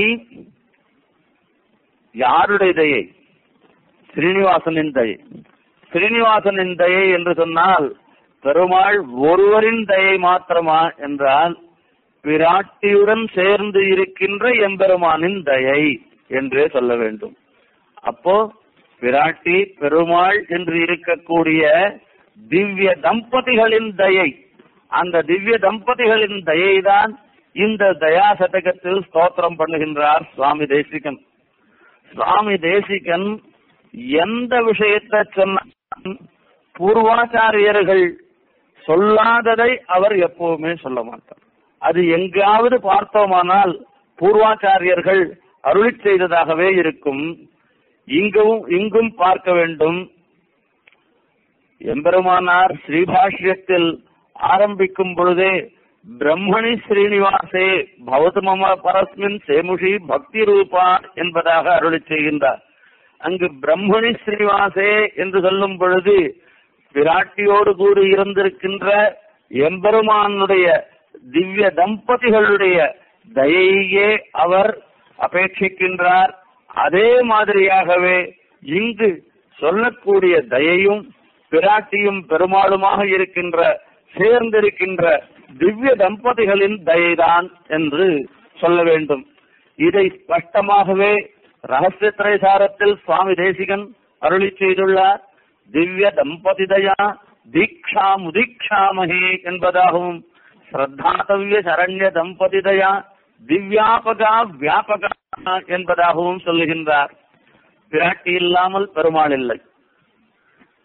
யாருடைய தயை ஸ்ரீனிவாசனின் தயை ஸ்ரீனிவாசனின் தயை என்று சொன்னால் பெருமாள் ஒருவரின் தயை மாத்திரமா என்றால் பிராட்டியுடன் சேர்ந்து இருக்கின்ற எம்பெருமானின் தயை என்றே சொல்ல வேண்டும் அப்போ பிராட்டி பெருமாள் என்று இருக்கக்கூடிய திவ்ய தம்பதிகளின் தயை அந்த திவ்ய தம்பதிகளின் தயைதான் இந்த தயா சதகத்தில் ஸ்தோத்திரம் பண்ணுகின்றார் சுவாமி தேசிகன் சுவாமி தேசிகன் எந்த விஷயத்தை சொன்ன பூர்வாச்சாரியர்கள் சொல்லாததை அவர் எப்பவுமே சொல்ல மாட்டார் அது எங்காவது பார்த்தோமானால் பூர்வாச்சாரியர்கள் அருளி செய்ததாகவே இருக்கும் இங்கும் இங்கும் பார்க்க வேண்டும் எம்பெருமானார் ஸ்ரீபாஷ்யத்தில் ஆரம்பிக்கும் பொழுதே பிரம்மணி ஸ்ரீனிவாசே பவது மம பரஸ்மின் சேமுஷி பக்தி ரூபா என்பதாக அருளி செய்கின்றார் அங்கு பிரம்மணி ஸ்ரீனிவாசே என்று சொல்லும் பொழுது பிராட்டியோடு கூடி இருந்திருக்கின்ற எம்பெருமானுடைய திவ்ய தம்பதிகளுடைய தயையே அவர் அபேட்சிக்கின்றார் அதே மாதிரியாகவே இங்கு சொல்லக்கூடிய தயையும் பிராட்டியும் பெருமாளுமாக இருக்கின்ற சேர்ந்திருக்கின்ற திவ்ய தம்பதிகளின் தயைதான் என்று சொல்ல வேண்டும் இதை ஸ்பஷ்டமாகவே ரகசிய திரைசாரத்தில் சுவாமி தேசிகன் அருளி செய்துள்ளார் திவ்ய தம்பதி தயா தீக்ஷா முதீக்ஷாமகே என்பதாகவும் ஸ்ரத்தாதவ்ய சரண்ய தம்பதி தயா திவ்யாபகா வியாபகா என்பதாகவும் சொல்லுகின்றார் பிராட்டி இல்லாமல் பெருமாள் இல்லை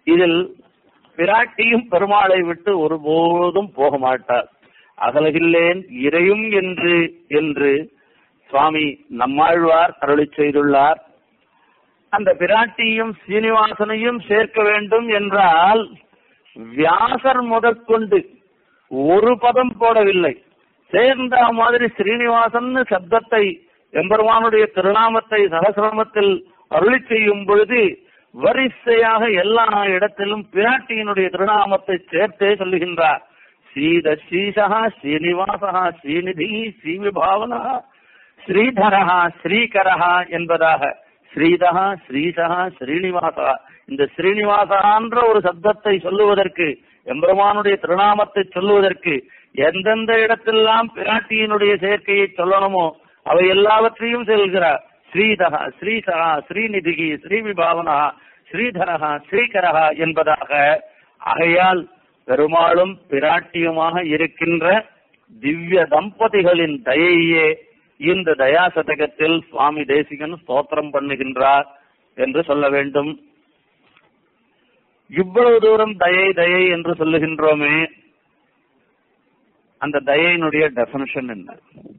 இதில் பிராட்டியும் பெருமாளை விட்டு ஒருபோதும் போக மாட்டார் அகலகில்லேன் இறையும் என்று என்று சுவாமி நம்மாழ்வார் அருளி செய்துள்ளார் அந்த பிராட்டியும் சீனிவாசனையும் சேர்க்க வேண்டும் என்றால் வியாசர் முதற்கொண்டு ஒரு பதம் போடவில்லை சேர்ந்த மாதிரி ஸ்ரீனிவாசன் சப்தத்தை எம்பெருமானுடைய திருநாமத்தை சகசிரமத்தில் அருளி செய்யும் பொழுது வரிசையாக எல்லா இடத்திலும் பிராட்டியினுடைய திருநாமத்தை சேர்த்தே சொல்லுகின்றார் ஸ்ரீத ஸ்ரீசா ஸ்ரீனிவாசா ஸ்ரீநிதி ஸ்ரீவிபாவனா ஸ்ரீதரஹா ஸ்ரீகரஹா என்பதாக ஸ்ரீதா ஸ்ரீசா ஸ்ரீனிவாசா இந்த ஸ்ரீனிவாசான்ற ஒரு சப்தத்தை சொல்லுவதற்கு எம்பெருமானுடைய திருநாமத்தை சொல்லுவதற்கு எந்தெந்த இடத்தெல்லாம் பிராட்டியினுடைய சேர்க்கையை சொல்லணுமோ அவை எல்லாவற்றையும் செல்கிறார் ஸ்ரீதகா ஸ்ரீசகா ஸ்ரீநிதிகி ஸ்ரீவிபாவனா ஸ்ரீதரகா ஸ்ரீகரகா என்பதாக ஆகையால் பெருமாளும் பிராட்டியுமாக இருக்கின்ற திவ்ய தம்பதிகளின் தயையே இந்த தயா சதகத்தில் சுவாமி தேசிகன் ஸ்தோத்திரம் பண்ணுகின்றார் என்று சொல்ல வேண்டும் இவ்வளவு தூரம் தயை தயை என்று சொல்லுகின்றோமே அந்த தயையினுடைய டெபனிஷன் என்ன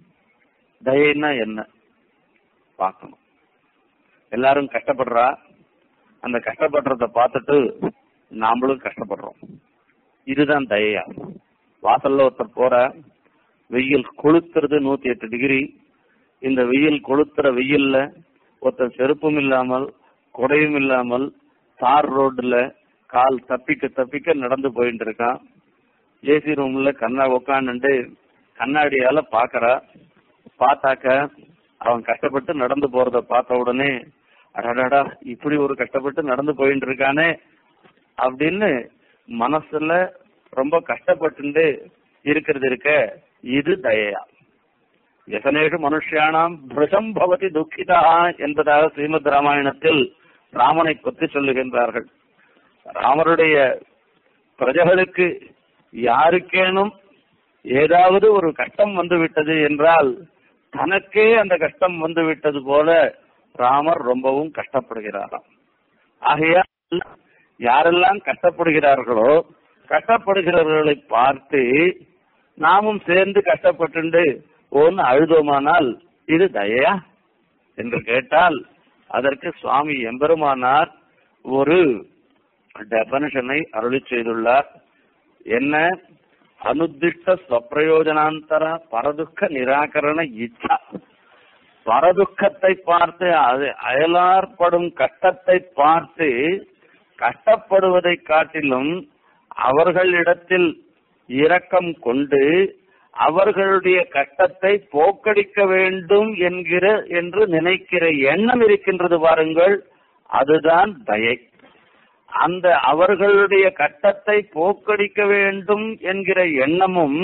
தயைன்னா என்ன பார்க்கணும் எல்லாரும் கஷ்டப்படுறா அந்த கஷ்டப்படுறத பார்த்துட்டு நாமளும் கஷ்டப்படுறோம் இதுதான் தயையா வாசல்ல ஒருத்தர் போற வெயில் கொளுத்துறது நூத்தி எட்டு டிகிரி இந்த வெயில் கொளுத்துற வெயில்ல ஒருத்தன் செருப்பும் இல்லாமல் குடையும் இல்லாமல் தார் ரோட்ல கால் தப்பிக்க தப்பிக்க நடந்து போயிட்டு இருக்கான் ஏசி ரூம்ல கண்ணா உக்காந்துட்டு கண்ணாடியால பாக்குறா பார்த்தாக்க அவன் கஷ்டப்பட்டு நடந்து போறத பார்த்த உடனே அடடா இப்படி ஒரு கஷ்டப்பட்டு நடந்து போயிட்டு இருக்கானே அப்படின்னு மனசுல ரொம்ப கஷ்டப்பட்டு இருக்கிறது இருக்க இது தயையா எசனேஷு மனுஷியானாம் பிரசம் பவதி துக்கிதா என்பதாக ஸ்ரீமத் ராமாயணத்தில் ராமனை பற்றி சொல்லுகின்றார்கள் ராமருடைய பிரஜைகளுக்கு யாருக்கேனும் ஏதாவது ஒரு கஷ்டம் வந்து விட்டது என்றால் தனக்கே அந்த கஷ்டம் வந்து விட்டது போல ராமர் ரொம்பவும் கஷ்டப்படுகிறாராம் ஆகையால் யாரெல்லாம் கஷ்டப்படுகிறார்களோ கஷ்டப்படுகிறவர்களை பார்த்து நாமும் சேர்ந்து கஷ்டப்பட்டு ஒன்னு அழுதோமானால் இது தயா என்று கேட்டால் அதற்கு சுவாமி எம்பெருமானார் ஒரு டெபனிஷனை அருளி செய்துள்ளார் என்ன அனுதிஷ்ட ஸ்வப்பிரயோஜனாந்தர பரதுக்க நிராகரண இச்சா பரதுக்கத்தை பார்த்து அது அயலார்படும் கஷ்டத்தை பார்த்து கஷ்டப்படுவதை காட்டிலும் அவர்களிடத்தில் இரக்கம் கொண்டு அவர்களுடைய கஷ்டத்தை போக்கடிக்க வேண்டும் என்கிற என்று நினைக்கிற எண்ணம் இருக்கின்றது பாருங்கள் அதுதான் தயை அந்த அவர்களுடைய கட்டத்தை போக்கடிக்க வேண்டும் என்கிற எண்ணமும்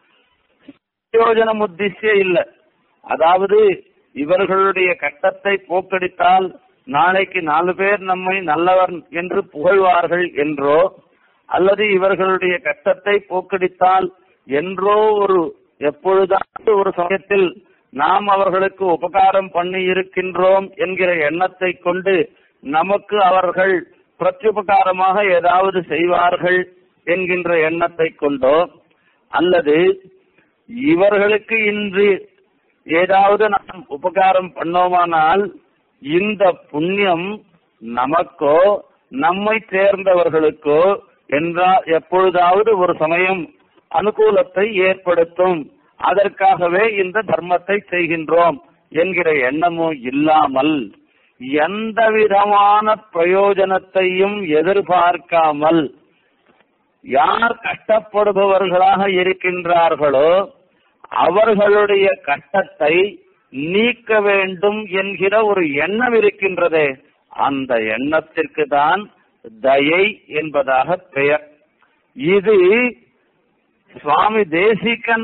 பிரயோஜனம் உத்திசிய இல்லை அதாவது இவர்களுடைய கட்டத்தை போக்கடித்தால் நாளைக்கு நாலு பேர் நம்மை நல்லவர் என்று புகழ்வார்கள் என்றோ அல்லது இவர்களுடைய கட்டத்தை போக்கடித்தால் என்றோ ஒரு எப்பொழுதாவது ஒரு சமயத்தில் நாம் அவர்களுக்கு உபகாரம் பண்ணி இருக்கின்றோம் என்கிற எண்ணத்தை கொண்டு நமக்கு அவர்கள் பிரத்யுபகாரமாக ஏதாவது செய்வார்கள் என்கின்ற எண்ணத்தை கொண்டோ அல்லது இவர்களுக்கு இன்று ஏதாவது நாம் உபகாரம் பண்ணோமானால் இந்த புண்ணியம் நமக்கோ நம்மை சேர்ந்தவர்களுக்கோ என்றா எப்பொழுதாவது ஒரு சமயம் அனுகூலத்தை ஏற்படுத்தும் அதற்காகவே இந்த தர்மத்தை செய்கின்றோம் என்கிற எண்ணமும் இல்லாமல் எந்த விதமான பிரயோஜனத்தையும் எதிர்பார்க்காமல் யார் கஷ்டப்படுபவர்களாக இருக்கின்றார்களோ அவர்களுடைய கஷ்டத்தை நீக்க வேண்டும் என்கிற ஒரு எண்ணம் இருக்கின்றதே அந்த எண்ணத்திற்கு தான் தயை என்பதாக பெயர் இது சுவாமி தேசிகன்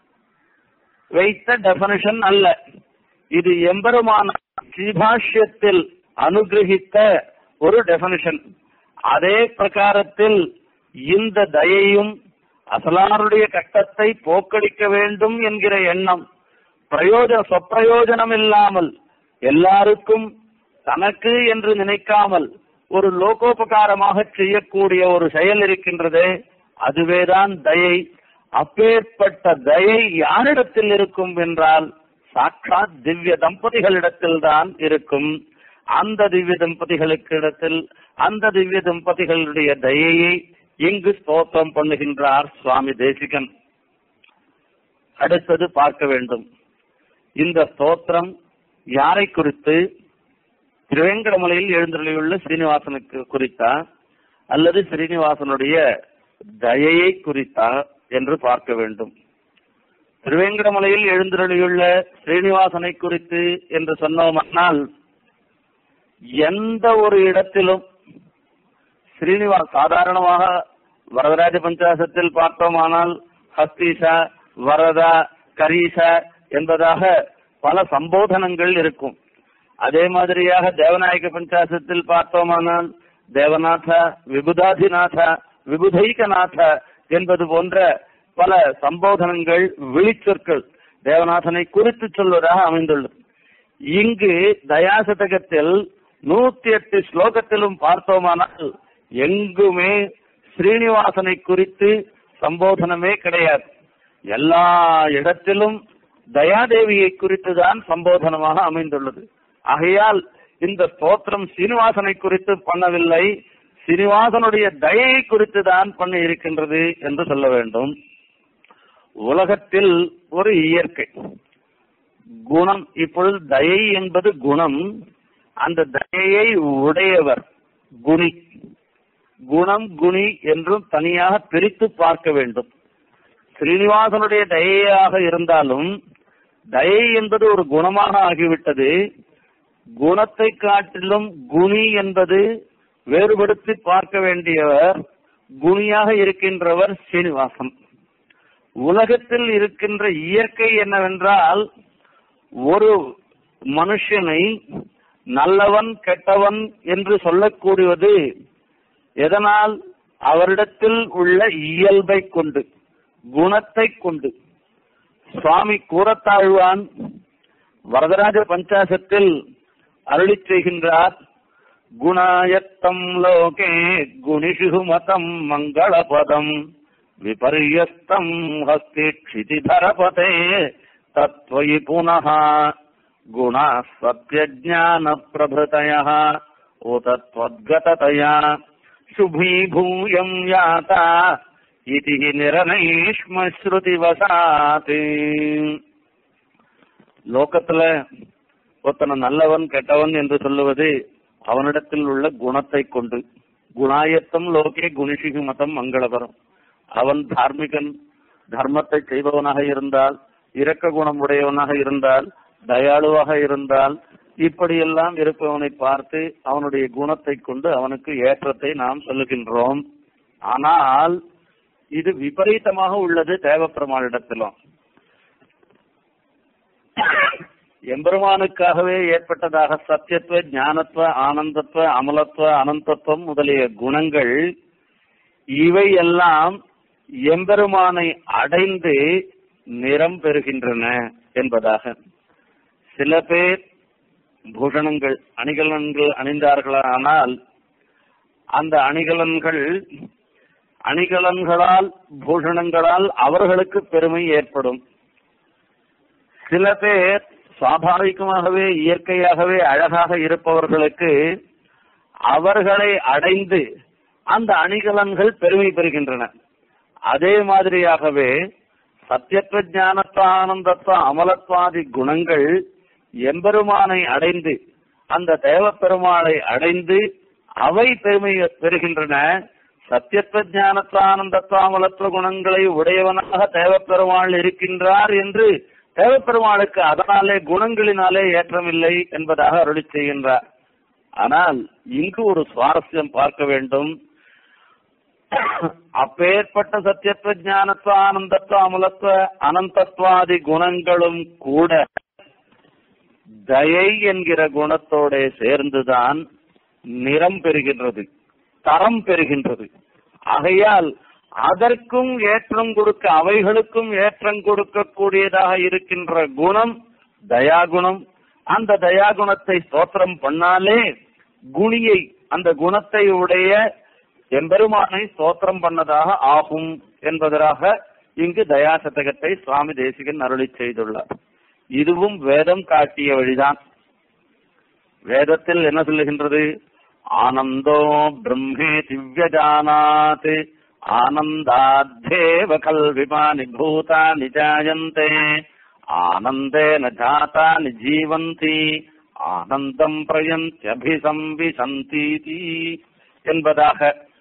வைத்த டெபனிஷன் அல்ல இது எம்பெருமான ஸ்ரீபாஷ்யத்தில் அனுகிரகித்த ஒரு டெபனிஷன் அதே பிரகாரத்தில் இந்த தயையும் அசலாருடைய கட்டத்தை போக்கடிக்க வேண்டும் என்கிற எண்ணம் பிரயோஜன சொப்பிரயோஜனம் இல்லாமல் எல்லாருக்கும் தனக்கு என்று நினைக்காமல் ஒரு லோகோபகாரமாக செய்யக்கூடிய ஒரு செயல் இருக்கின்றதே அதுவேதான் தயை அப்பேற்பட்ட தயை யாரிடத்தில் இருக்கும் என்றால் சாட்சாத் திவ்ய தம்பதிகளிடத்தில் தான் இருக்கும் அந்த திவ்ய தம்பதிகளுக்கு இடத்தில் அந்த திவ்ய தம்பதிகளுடைய தயையை இங்கு ஸ்தோத்திரம் பண்ணுகின்றார் சுவாமி தேசிகன் அடுத்தது பார்க்க வேண்டும் இந்த ஸ்தோத்திரம் யாரை குறித்து திருவேங்கடமலையில் எழுந்தருளியுள்ள ஸ்ரீனிவாசனுக்கு குறித்தா அல்லது ஸ்ரீனிவாசனுடைய தயையை குறித்தா என்று பார்க்க வேண்டும் திருவேங்கடமலையில் எழுந்தருளியுள்ள ஸ்ரீனிவாசனை குறித்து என்று சொன்னோமானால் எந்த ஒரு இடத்திலும் ஸ்ரீனிவாஸ் சாதாரணமாக வரதராஜ பஞ்சாசத்தில் பார்த்தோமானால் ஹஸ்தீஷா வரதா கரீஷா என்பதாக பல சம்போதனங்கள் இருக்கும் அதே மாதிரியாக தேவநாயக பஞ்சாசத்தில் பார்த்தோமானால் தேவநாத விபுதாதிநாத விபுதைகநாத என்பது போன்ற பல சம்போதனங்கள் விழிச்சொற்கள் தேவநாதனை குறித்து சொல்வதாக அமைந்துள்ளது இங்கு தயாசதகத்தில் நூத்தி எட்டு ஸ்லோகத்திலும் பார்த்தோமானால் எங்குமே ஸ்ரீனிவாசனை குறித்து சம்போதனமே கிடையாது எல்லா இடத்திலும் தயாதேவியை குறித்துதான் சம்போதனமாக அமைந்துள்ளது ஆகையால் இந்த ஸ்தோத்திரம் சீனிவாசனை குறித்து பண்ணவில்லை சீனிவாசனுடைய தயையை குறித்து தான் பண்ண இருக்கின்றது என்று சொல்ல வேண்டும் உலகத்தில் ஒரு இயற்கை குணம் இப்பொழுது தயை என்பது குணம் அந்த தயையை உடையவர் குணி குணம் குணி என்றும் தனியாக பிரித்து பார்க்க வேண்டும் ஸ்ரீனிவாசனுடைய தயையாக இருந்தாலும் தயை என்பது ஒரு குணமாக ஆகிவிட்டது குணத்தை காட்டிலும் குணி என்பது வேறுபடுத்தி பார்க்க வேண்டியவர் குணியாக இருக்கின்றவர் ஸ்ரீனிவாசன் உலகத்தில் இருக்கின்ற இயற்கை என்னவென்றால் ஒரு மனுஷனை நல்லவன் கெட்டவன் என்று சொல்லக்கூடியது எதனால் அவரிடத்தில் உள்ள இயல்பை கொண்டு குணத்தை கொண்டு சுவாமி கூறத்தாழ்வான் வரதராஜ பஞ்சாசத்தில் அருளி செய்கின்றார் குணாயத்தம் லோகே குணிஷு மதம் மங்களபதம் விபர்யஸ்தம் ஹஸ்தி க்ஷிதிதரபதே தத்வயி புனः குணா சத்யஜான பிரபృతய உத त्वद्गततया शुभीभूयम् याता इति நிரநைஷ்ம ஸ்ருதிவசாத் லோகத்துல ஒருத்தன நல்லவன் கெட்டவன் என்று சொல்லுவது அவனிடத்தில் உள்ள குணத்தை கொண்டு குணாயத்தம் லோகே குணிஷிகு மதம் மங்களபரம் அவன் தார்மிகன் தர்மத்தை செய்பவனாக இருந்தால் இரக்க குணம் உடையவனாக இருந்தால் தயாளுவாக இருந்தால் இப்படியெல்லாம் இருப்பவனை பார்த்து அவனுடைய குணத்தை கொண்டு அவனுக்கு ஏற்றத்தை நாம் சொல்லுகின்றோம் ஆனால் இது விபரீதமாக உள்ளது தேவப்பெருமாளிடத்திலும் எம்பெருமானுக்காகவே ஏற்பட்டதாக சத்தியத்துவ ஞானத்துவ ஆனந்தத்துவ அமலத்துவ அனந்தத்துவம் முதலிய குணங்கள் இவை எல்லாம் எம்பெருமானை அடைந்து நிறம் பெறுகின்றன என்பதாக சில பேர் பூஷணங்கள் அணிகலன்கள் அணிந்தார்களானால் அந்த அணிகலன்கள் அணிகலன்களால் பூஷணங்களால் அவர்களுக்கு பெருமை ஏற்படும் சில பேர் சுவாபாவிகமாகவே இயற்கையாகவே அழகாக இருப்பவர்களுக்கு அவர்களை அடைந்து அந்த அணிகலன்கள் பெருமை பெறுகின்றன அதே மாதிரியாகவே சத்தியத்துவ ஞானத்துவ ஆனந்தத்துவ அமலத்வாதி குணங்கள் எம்பெருமானை அடைந்து அந்த தேவ பெருமாளை அடைந்து அவை பெருமை பெறுகின்றன சத்தியத்துவ ஞானத்துவ ஆனந்தத்துவ அமலத்துவ குணங்களை உடையவனாக தேவ பெருமாள் இருக்கின்றார் என்று தேவப்பெருமாளுக்கு அதனாலே குணங்களினாலே ஏற்றமில்லை என்பதாக அருளி செய்கின்றார் ஆனால் இங்கு ஒரு சுவாரஸ்யம் பார்க்க வேண்டும் அப்பேற்பட்ட சத்தியத்துவ ஞானத்துவ ஆனந்தத்துவ அமலத்துவ அனந்தத்வாதி குணங்களும் கூட தயை என்கிற குணத்தோட சேர்ந்துதான் நிறம் பெறுகின்றது தரம் பெறுகின்றது ஆகையால் அதற்கும் ஏற்றம் கொடுக்க அவைகளுக்கும் ஏற்றம் கொடுக்கக்கூடியதாக இருக்கின்ற குணம் தயாகுணம் அந்த தயாகுணத்தை ஸ்தோத்திரம் பண்ணாலே குணியை அந்த குணத்தை உடைய எம்பெருமானை ஸ்தோத்திரம் பண்ணதாக ஆகும் என்பதற்காக இங்கு தயாசதகத்தை சுவாமி தேசிகன் அருளி செய்துள்ளார் இதுவும் வேதம் காட்டிய வழிதான் வேதத்தில் என்ன சொல்லுகின்றது ஆனந்தோ பிரம்மே திவ்யஜானாத் ஆனந்தாத்தேவ கல்விமானி பூதானி ஜாயந்தே ஆனந்தேன ஜாதானி ஜீவந்தி ஆனந்தம் பிரயந்தியபிசம்பிசந்தீதி என்பதாக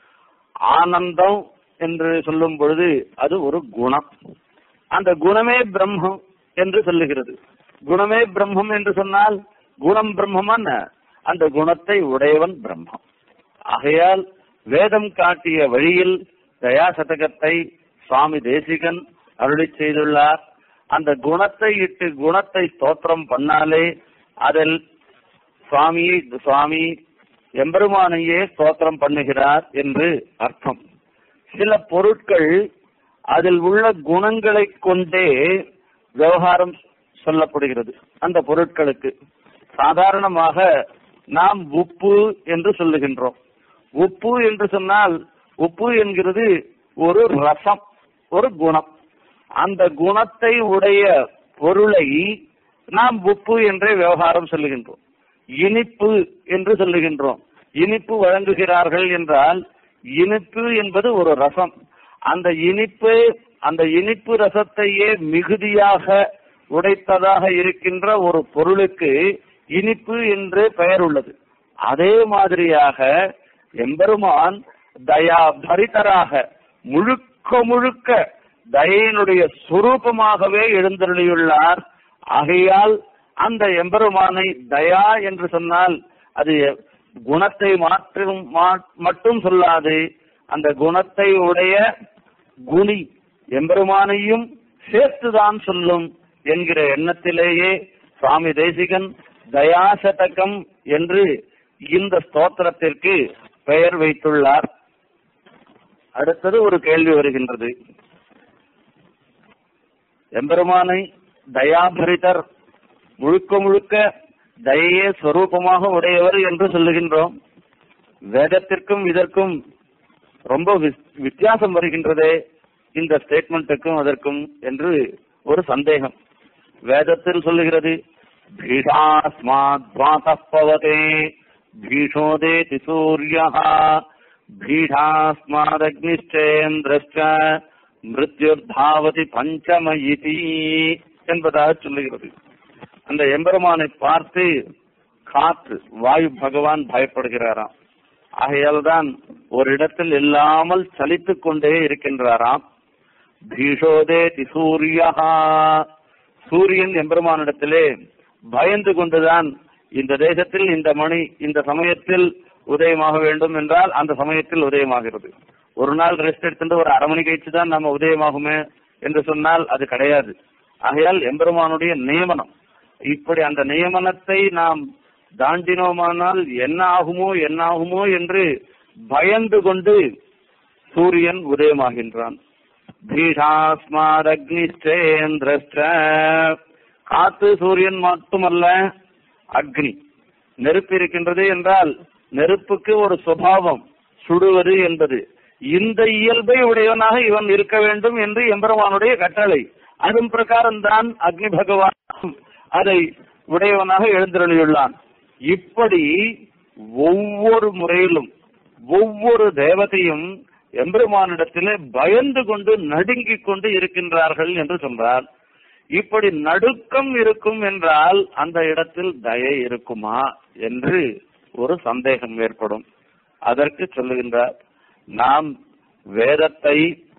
ஆனந்தம் என்று சொல்லும் பொழுது அது ஒரு குணம் அந்த குணமே பிரம்மம் என்று சொல்லுகிறது குணமே பிரம்மம் என்று சொன்னால் குணம் பிரம்மமான அந்த குணத்தை உடையவன் பிரம்மம் ஆகையால் வேதம் காட்டிய வழியில் தயாசதகத்தை சுவாமி தேசிகன் அருளி செய்துள்ளார் அந்த குணத்தை இட்டு குணத்தை ஸ்தோத்திரம் பண்ணாலே அதில் சுவாமியை சுவாமி எம்பெருமானையே ஸ்தோத்திரம் பண்ணுகிறார் என்று அர்த்தம் சில பொருட்கள் அதில் உள்ள குணங்களை கொண்டே விவகாரம் சொல்லப்படுகிறது அந்த பொருட்களுக்கு சாதாரணமாக நாம் உப்பு என்று சொல்லுகின்றோம் உப்பு என்று சொன்னால் உப்பு என்கிறது ஒரு ரசம் ஒரு குணம் அந்த குணத்தை உடைய பொருளை நாம் உப்பு என்றே விவகாரம் சொல்லுகின்றோம் இனிப்பு என்று சொல்லுகின்றோம் இனிப்பு வழங்குகிறார்கள் என்றால் இனிப்பு என்பது ஒரு ரசம் அந்த இனிப்பு அந்த இனிப்பு ரசத்தையே மிகுதியாக உடைத்ததாக இருக்கின்ற ஒரு பொருளுக்கு இனிப்பு என்று பெயர் உள்ளது அதே மாதிரியாக எம்பெருமான் தயா பரிதராக முழுக்க முழுக்க தயையினுடைய சுரூபமாகவே எழுந்தருளியுள்ளார் ஆகையால் அந்த எம்பெருமானை தயா என்று சொன்னால் அது குணத்தை மாற்றும் மட்டும் சொல்லாது அந்த குணத்தை உடைய குணி எம்பெருமானையும் சேர்த்துதான் சொல்லும் என்கிற எண்ணத்திலேயே சுவாமி தேசிகன் தயாசதகம் என்று இந்த ஸ்தோத்திரத்திற்கு பெயர் வைத்துள்ளார் அடுத்தது ஒரு கேள்வி வருகின்றது எம்பெருமானை தயாபரிதர் முழுக்க முழுக்க தயையே ஸ்வரூபமாக உடையவர் என்று சொல்லுகின்றோம் வேதத்திற்கும் இதற்கும் ரொம்ப வித்தியாசம் வருகின்றதே இந்த ஸ்டேட்மெண்ட்டுக்கும் அதற்கும் என்று ஒரு சந்தேகம் வேதத்தில் சொல்லுகிறது பீடாஸ்மாத்வாதப்பவதே பீஷோதேதி சூரியா பீடாஸ்மாதக்னிஷ்டேந்திரஷ்ட மிருத்யுர்தாவதி பஞ்சம இதி என்பதாக சொல்லுகிறது அந்த எம்பெருமானை பார்த்து காற்று வாயு பகவான் பயப்படுகிறாராம் ஆகையால் தான் ஒரு இடத்தில் இல்லாமல் சலித்துக் கொண்டே இருக்கின்றாராம் பீஷோதே சூரியா சூரியன் எம்பெருமானிடத்திலே பயந்து கொண்டுதான் இந்த தேசத்தில் இந்த மணி இந்த சமயத்தில் உதயமாக வேண்டும் என்றால் அந்த சமயத்தில் உதயமாகிறது ஒரு நாள் ரெஸ்ட் எடுத்துட்டு ஒரு அரை மணி கழிச்சு தான் நம்ம உதயமாகுமே என்று சொன்னால் அது கிடையாது ஆகையால் எம்பெருமானுடைய நியமனம் இப்படி அந்த நியமனத்தை நாம் தாண்டினோமானால் என்ன ஆகுமோ என்ன ஆகுமோ என்று பயந்து கொண்டு சூரியன் உதயமாகின்றான் பீஷாஸ்மாதக்னிஷ்டேந்திரஷ்ட காத்து சூரியன் மட்டுமல்ல அக்னி நெருப்பு இருக்கின்றது என்றால் நெருப்புக்கு ஒரு சுபாவம் சுடுவது என்பது இந்த இயல்பை உடையவனாக இவன் இருக்க வேண்டும் என்று எம்பெருமானுடைய கட்டளை அதன் பிரகாரம் தான் அக்னி பகவான் அதை உடையவனாக எழுந்தருளியுள்ளான் இப்படி ஒவ்வொரு முறையிலும் ஒவ்வொரு தேவதையும் எம்பெருமானிடத்திலே பயந்து கொண்டு நடுங்கிக் கொண்டு இருக்கின்றார்கள் என்று சொல்றார் இப்படி நடுக்கம் இருக்கும் என்றால் அந்த இடத்தில் தயை இருக்குமா என்று ஒரு சந்தேகம் ஏற்படும் அதற்கு சொல்லுகின்றார் நாம் வேதத்தை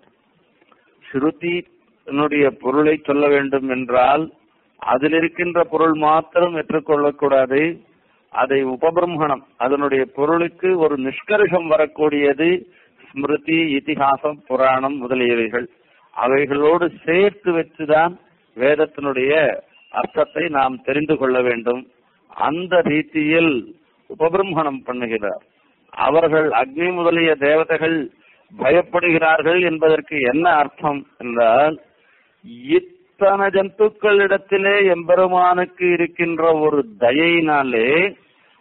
ஸ்ருதியினுடைய பொருளை சொல்ல வேண்டும் என்றால் அதில் இருக்கின்ற பொருள் மாத்திரம் ஏற்றுக்கொள்ளக்கூடாது அதை உபபிரம்மணம் அதனுடைய பொருளுக்கு ஒரு நிஷ்கர்ஷம் வரக்கூடியது ஸ்மிருதி இதிகாசம் புராணம் முதலியவைகள் அவைகளோடு சேர்த்து வச்சுதான் வேதத்தினுடைய அர்த்தத்தை நாம் தெரிந்து கொள்ள வேண்டும் அந்த ரீதியில் உபபிரம்மணம் பண்ணுகிறார் அவர்கள் அக்னி முதலிய தேவதைகள் பயப்படுகிறார்கள் என்பதற்கு என்ன அர்த்தம் என்றால் இத்தனை ஜந்துக்களிடத்திலே எம்பெருமானுக்கு இருக்கின்ற ஒரு தயையினாலே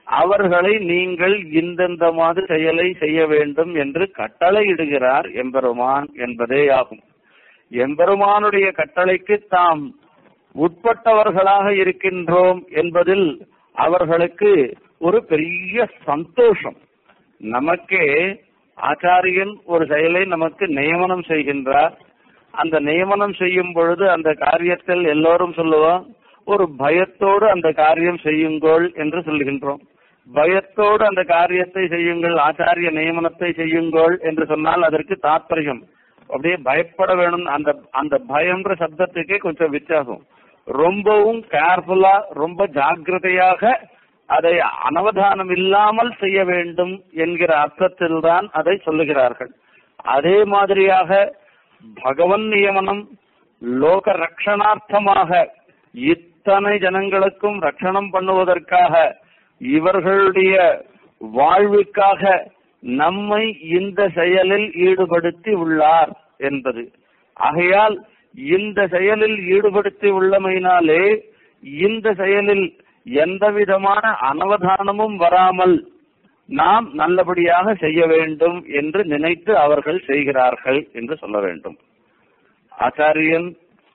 அவர்களை நீங்கள் இந்தந்த மாதிரி செயலை செய்ய வேண்டும் என்று கட்டளையிடுகிறார் எம்பெருமான் என்பதே ஆகும் எம்பெருமானுடைய கட்டளைக்கு தாம் உட்பட்டவர்களாக இருக்கின்றோம் என்பதில் அவர்களுக்கு ஒரு பெரிய சந்தோஷம் நமக்கே ஆச்சாரியன் ஒரு செயலை நமக்கு நியமனம் செய்கின்றார் அந்த நியமனம் செய்யும் பொழுது அந்த காரியத்தில் எல்லோரும் சொல்லுவோம் ஒரு பயத்தோடு அந்த காரியம் செய்யுங்கள் என்று சொல்லுகின்றோம் பயத்தோடு அந்த காரியத்தை செய்யுங்கள் ஆச்சாரிய நியமனத்தை செய்யுங்கள் என்று சொன்னால் அதற்கு தாற்பயம் அப்படியே பயப்பட வேணும் அந்த அந்த பயம்ன்ற சப்தத்துக்கே கொஞ்சம் வித்தியாசம் ரொம்பவும் கேர்ஃபுல்லா ரொம்ப ஜாக்கிரதையாக அதை அனவதானம் இல்லாமல் செய்ய வேண்டும் என்கிற அர்த்தத்தில் தான் அதை சொல்லுகிறார்கள் அதே மாதிரியாக பகவன் நியமனம் லோக ரட்சணார்த்தமாக இத்தனை ஜனங்களுக்கும் ரட்சணம் பண்ணுவதற்காக இவர்களுடைய வாழ்வுக்காக நம்மை இந்த செயலில் ஈடுபடுத்தி உள்ளார் என்பது ஆகையால் இந்த செயலில் ஈடுபடுத்தி உள்ளமையினாலே இந்த செயலில் எந்த விதமான அனவதானமும் வராமல் நாம் நல்லபடியாக செய்ய வேண்டும் என்று நினைத்து அவர்கள் செய்கிறார்கள் என்று சொல்ல வேண்டும் ஆச்சாரியன்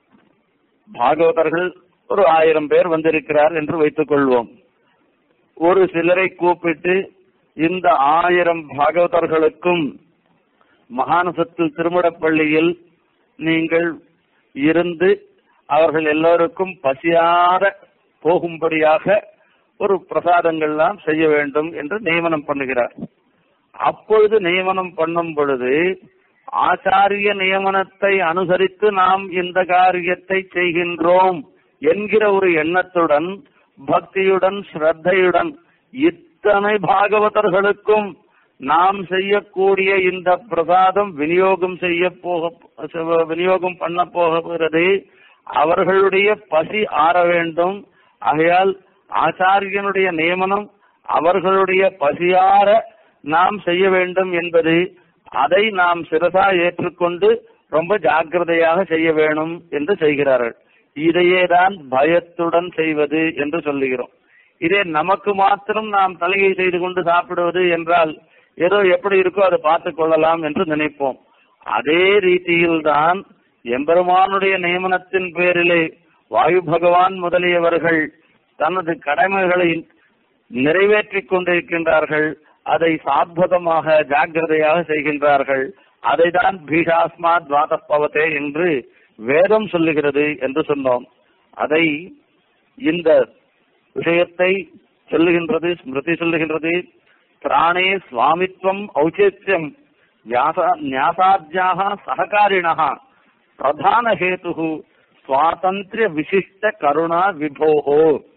பாகவதர்கள் ஒரு ஆயிரம் பேர் வந்திருக்கிறார் என்று வைத்துக் கொள்வோம் ஒரு சிலரை கூப்பிட்டு இந்த ஆயிரம் பாகவதர்களுக்கும் மகானசத்தில் திருமடப்பள்ளியில் நீங்கள் இருந்து அவர்கள் எல்லோருக்கும் பசியார போகும்படியாக ஒரு பிரசாதங்கள்லாம் செய்ய வேண்டும் என்று நியமனம் பண்ணுகிறார் அப்பொழுது நியமனம் பண்ணும் பொழுது ஆச்சாரிய நியமனத்தை அனுசரித்து நாம் இந்த காரியத்தை செய்கின்றோம் என்கிற ஒரு எண்ணத்துடன் பக்தியுடன் ஸ்ரத்தையுடன் இத்தனை பாகவதர்களுக்கும் நாம் செய்யக்கூடிய இந்த பிரசாதம் விநியோகம் செய்ய போக விநியோகம் பண்ண போகிறது அவர்களுடைய பசி ஆற வேண்டும் ஆகையால் ஆச்சாரியனுடைய நியமனம் அவர்களுடைய பசியார நாம் செய்ய வேண்டும் என்பது அதை நாம் சிரசா ஏற்றுக்கொண்டு ரொம்ப ஜாக்கிரதையாக செய்ய வேணும் என்று செய்கிறார்கள் இதையே தான் பயத்துடன் செய்வது என்று சொல்லுகிறோம் இதே நமக்கு மாத்திரம் நாம் தலையை செய்து கொண்டு சாப்பிடுவது என்றால் ஏதோ எப்படி இருக்கோ அதை பார்த்துக் கொள்ளலாம் என்று நினைப்போம் அதே ரீதியில்தான் எம்பெருமானுடைய நியமனத்தின் பேரிலே வாயு பகவான் முதலியவர்கள் தனது கடமைகளை நிறைவேற்றிக் கொண்டிருக்கின்றார்கள் அதை சாத்வதமாக ஜாக்கிரதையாக செய்கின்றார்கள் அதை தான் பீஷாஸ்மா துவாதப்பவத்தே என்று வேதம் சொல்லுகிறது என்று சொன்னோம் அதை இந்த விஷயத்தை சொல்லுகின்றது ஸ்மிருதி சொல்லுகின்றது பிராணே சுவாமித்வம் ஔச்சித்யம் ஞாசாத்தியாக சககாரிணா பிரதான ஹேது சுவாதந்திர விசிஷ்ட கருணா விபோகோ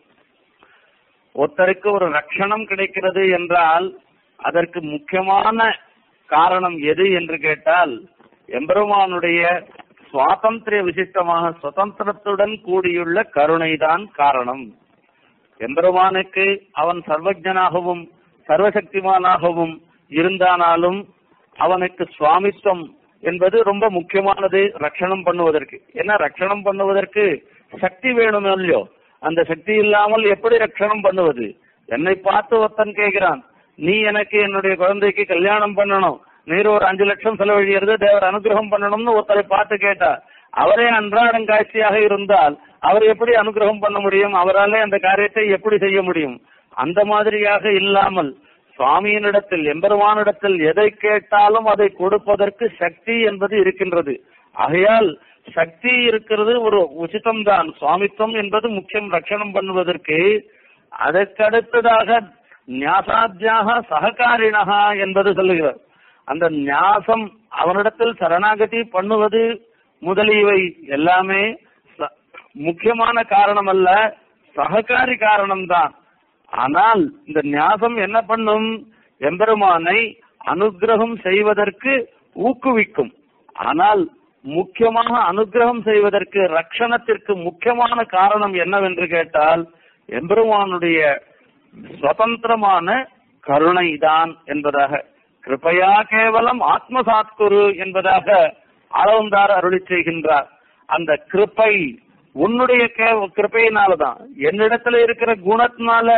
ஒருத்தருக்கு ஒரு ரட்சணம் கிடைக்கிறது என்றால் அதற்கு முக்கியமான காரணம் எது என்று கேட்டால் எம்பெருமானுடைய சுவாதந்திர விசிஷ்டமாக சுதந்திரத்துடன் கூடியுள்ள கருணைதான் காரணம் எம்பெருமானுக்கு அவன் சர்வஜனாகவும் சர்வசக்திமானாகவும் இருந்தானாலும் அவனுக்கு சுவாமித்துவம் என்பது ரொம்ப முக்கியமானது ரட்சணம் பண்ணுவதற்கு ஏன்னா ரட்சணம் பண்ணுவதற்கு சக்தி வேணும் இல்லையோ அந்த சக்தி இல்லாமல் எப்படி ரட்சணம் பண்ணுவது என்னை பார்த்து ஒருத்தன் கேட்கிறான் நீ எனக்கு என்னுடைய குழந்தைக்கு கல்யாணம் பண்ணணும் நீர் ஒரு அஞ்சு லட்சம் செலவழிகிறது தேவர் அனுகிரகம் பண்ணணும்னு ஒருத்தரை பார்த்து கேட்டா அவரே அன்றாடம் காட்சியாக இருந்தால் அவர் எப்படி அனுகிரகம் பண்ண முடியும் அவராலே அந்த காரியத்தை எப்படி செய்ய முடியும் அந்த மாதிரியாக இல்லாமல் சுவாமியினிடத்தில் எம்பெருமானிடத்தில் எதை கேட்டாலும் அதை கொடுப்பதற்கு சக்தி என்பது இருக்கின்றது ஆகையால் சக்தி இருக்கிறது ஒரு உச்சிதம்தான் சுவாமித்துவம் என்பது முக்கியம் ரட்சணம் பண்ணுவதற்கு அதற்கடுத்ததாக ஞாசாத்தியாக சககாரிணகா என்பது சொல்லுகிறார் அந்த ஞாசம் அவனிடத்தில் சரணாகதி பண்ணுவது முதலியவை எல்லாமே முக்கியமான காரணம் அல்ல சககாரி காரணம்தான் ஆனால் இந்த ஞாசம் என்ன பண்ணும் எம்பெருமானை அனுகிரகம் செய்வதற்கு ஊக்குவிக்கும் ஆனால் முக்கியமாக அனுகிரகம் செய்வதற்கு ரட்சணத்திற்கு முக்கியமான காரணம் என்னவென்று கேட்டால் எம்பெருமானுடைய சுதந்திரமான கருணை தான் என்பதாக கிருபையா கேவலம் ஆத்மசாத்குரு என்பதாக அளவந்தார் அருளி செய்கின்றார் அந்த கிருப்பை உன்னுடைய கிருப்பையினாலதான் என்னிடத்துல இருக்கிற குணத்தினால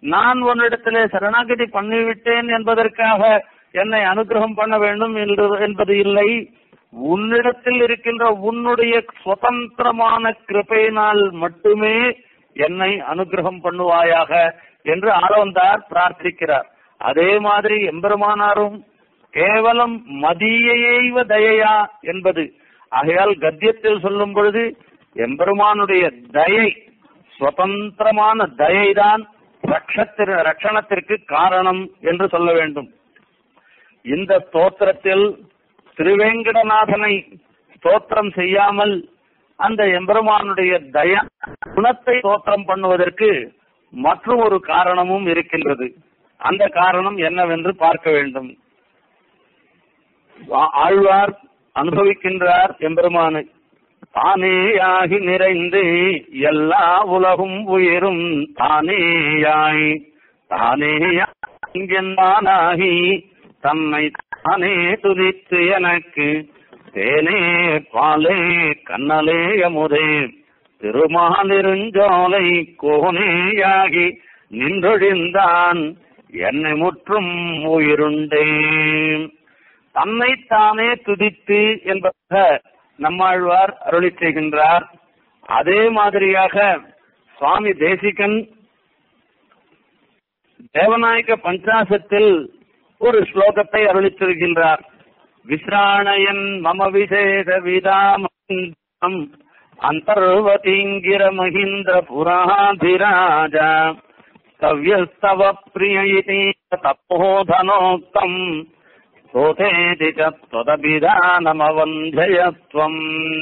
நான் உன்னிடத்திலே சரணாகதி பண்ணிவிட்டேன் என்பதற்காக என்னை அனுகிரகம் பண்ண வேண்டும் என்று என்பது இல்லை உன்னிடத்தில் இருக்கின்ற உன்னுடைய சுதந்திரமான கிருபையினால் மட்டுமே என்னை அனுகிரகம் பண்ணுவாயாக என்று ஆளவந்தார் பிரார்த்திக்கிறார் அதே மாதிரி எம்பெருமானாரும் கேவலம் மதியைவ தயையா என்பது ஆகையால் கத்தியத்தில் சொல்லும் பொழுது எம்பெருமானுடைய தயை சுதந்திரமான தயைதான் ரட்சத்திற்கு ரட்சணத்திற்கு காரணம் என்று சொல்ல வேண்டும் இந்த ஸ்தோத்திரத்தில் திருவேங்கடநாதனை ஸ்தோத்திரம் செய்யாமல் அந்த எம்பெருமானுடைய தயா குணத்தை ஸ்தோத்திரம் பண்ணுவதற்கு மற்றும் ஒரு காரணமும் இருக்கின்றது அந்த காரணம் என்னவென்று பார்க்க வேண்டும் ஆ- ஆழ்வார் அனுபவிக்கின்றார் எம்பெருமானை தானேயாகி நிறைந்து எல்லா உலகும் உயிரும் தானேயாய் தானேயாகி தன்னை தானே துதித்து எனக்கு தேனே பாலே கண்ணலே அமுதே திருமாலிருஞ்சோலை கோனேயாகி நின்றொழிந்தான் என்னை முற்றும் உயிருண்டேன் தன்னைத்தானே துதித்து என்பதாக நம்மாழ்வார் அருளி செய்கின்றார் அதே மாதிரியாக சுவாமி தேசிகன் தேவநாயக பஞ்சாசத்தில் ஒரு ஸ்லோகத்தை அருளி செய்கின்றார் விஸ்ராணயன் மம விசேஷ விதாமம் அந்தர்வதிங்கிர மகீந்திர புராதிராஜ கவ்யஸ்தவ பிரிய இதி தப்போதனோக்தம் சோதேதி ததபிதானமவஞ்சயத்வம்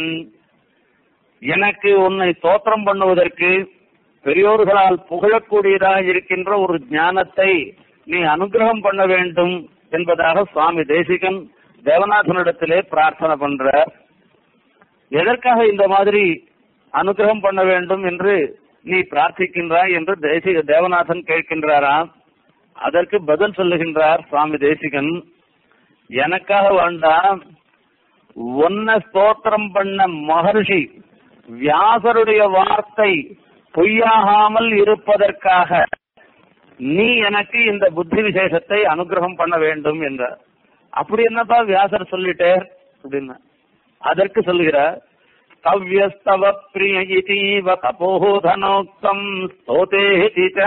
எனக்கு உன்னை தோற்றம் பண்ணுவதற்கு பெரியோர்களால் புகழக்கூடியதாக இருக்கின்ற ஒரு ஞானத்தை நீ அனுகிரகம் பண்ண வேண்டும் என்பதாக சுவாமி தேசிகன் தேவநாதனிடத்திலே பிரார்த்தனை பண்றார் எதற்காக இந்த மாதிரி அனுகிரகம் பண்ண வேண்டும் என்று நீ பிரார்த்திக்கின்றாய் என்று தேசிக தேவநாதன் கேட்கின்றாராம் அதற்கு பதில் சொல்லுகின்றார் சுவாமி தேசிகன் எனக்காக வேண்டாம் உன்னை ஸ்தோத்திரம் பண்ண மகர்ஷி வியாசருடைய வார்த்தை பொய்யாகாமல் இருப்பதற்காக நீ எனக்கு இந்த புத்தி விசேஷத்தை அனுகிரகம் பண்ண வேண்டும் என்றார் அப்படி என்னப்பா வியாசர் சொல்லிட்டார் அப்படின்னா அதற்கு சொல்லுகிறார் கவ்யஸ்தவ பிரிய இதீவ தபோதனோக்தம் ஸ்தோதேதி ச.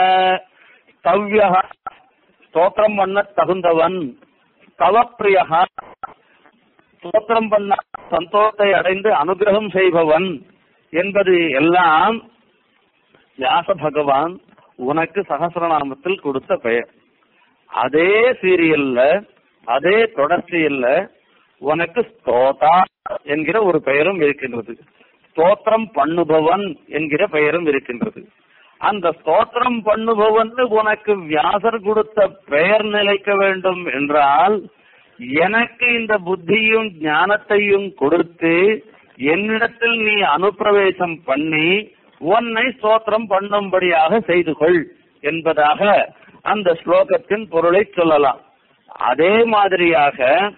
ஸ்தவ்யः ஸ்தோத்திரம் பண்ண தகுந்தவன் தவப்பிரியகா ஸ்தோத்திரம் பண்ண சந்தோஷத்தை அடைந்து அனுகிரகம் செய்பவன் என்பது எல்லாம் வியாச பகவான் உனக்கு சகசிரநாமத்தில் கொடுத்த பெயர் அதே சீரியல்ல அதே தொடர்ச்சியில்ல உனக்கு ஸ்தோதா என்கிற ஒரு பெயரும் இருக்கின்றது ஸ்தோத்திரம் பண்ணுபவன் என்கிற பெயரும் இருக்கின்றது அந்த ஸ்தோத்திரம் பண்ணுபவன் உனக்கு வியாசர் கொடுத்த பெயர் நிலைக்க வேண்டும் என்றால் எனக்கு இந்த புத்தியும் ஞானத்தையும் கொடுத்து என்னிடத்தில் நீ அனுப்பிரவேசம் பண்ணி உன்னை ஸ்தோத்திரம் பண்ணும்படியாக செய்து கொள் என்பதாக அந்த ஸ்லோகத்தின் பொருளை சொல்லலாம் அதே மாதிரியாக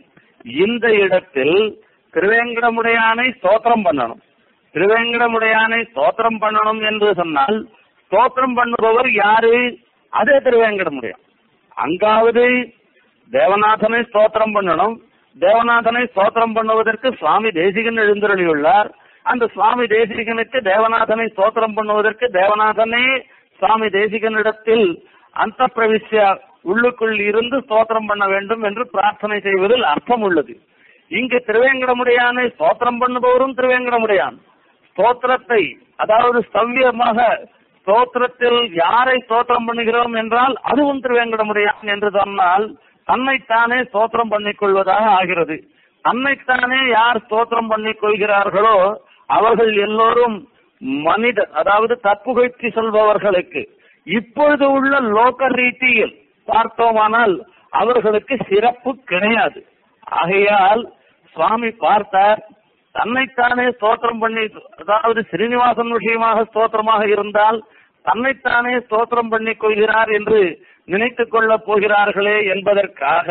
இந்த இடத்தில் திருவேங்கடமுடையானை ஸ்தோத்திரம் பண்ணணும் திருவேங்கடமுடையானை ஸ்தோத்திரம் பண்ணணும் என்று சொன்னால் ஸ்தோத்திரம் பண்ணுபவர் யாரு அதே திருவேங்கடமுடையான் அங்காவது தேவநாதனை ஸ்தோத்திரம் பண்ணணும் தேவநாதனை ஸ்தோத்திரம் பண்ணுவதற்கு சுவாமி தேசிகன் எழுந்தருளியுள்ளார் அந்த சுவாமி தேசிகனுக்கு தேவநாதனை ஸ்தோத்திரம் பண்ணுவதற்கு தேவநாதனே சுவாமி தேசிகனிடத்தில் அந்த பிரவிஷ்ய உள்ளுக்குள் இருந்து ஸ்தோத்திரம் பண்ண வேண்டும் என்று பிரார்த்தனை செய்வதில் அர்த்தம் உள்ளது இங்கு திருவேங்கடமுடையானை ஸ்தோத்திரம் பண்ணுபவரும் திருவேங்கடமுடையான் ஸ்தோத்திரத்தை அதாவது ஸ்தவ்யமாக ஸ்தோத்திரத்தில் யாரை ஸ்தோத்திரம் பண்ணுகிறோம் என்றால் அதுவும் திருவேங்கடமுடையான் என்று சொன்னால் தன்னைத்தானே ஸ்தோத்திரம் பண்ணிக் கொள்வதாக ஆகிறது தன்னைத்தானே யார் ஸ்தோத்திரம் பண்ணிக் கொள்கிறார்களோ அவர்கள் எல்லோரும் மனித அதாவது தப்புகழ்ச்சி சொல்பவர்களுக்கு இப்பொழுது உள்ள லோக ரீதியில் பார்த்தோமானால் அவர்களுக்கு சிறப்பு கிடையாது ஆகையால் சுவாமி பார்த்தார் தன்னைத்தானே ஸ்தோத்திரம் பண்ணி அதாவது ஸ்ரீனிவாசன் விஷயமாக ஸ்தோத்திரமாக இருந்தால் தன்னைத்தானே ஸ்தோத்திரம் பண்ணிக் கொள்கிறார் என்று நினைத்துக் கொள்ளப் போகிறார்களே என்பதற்காக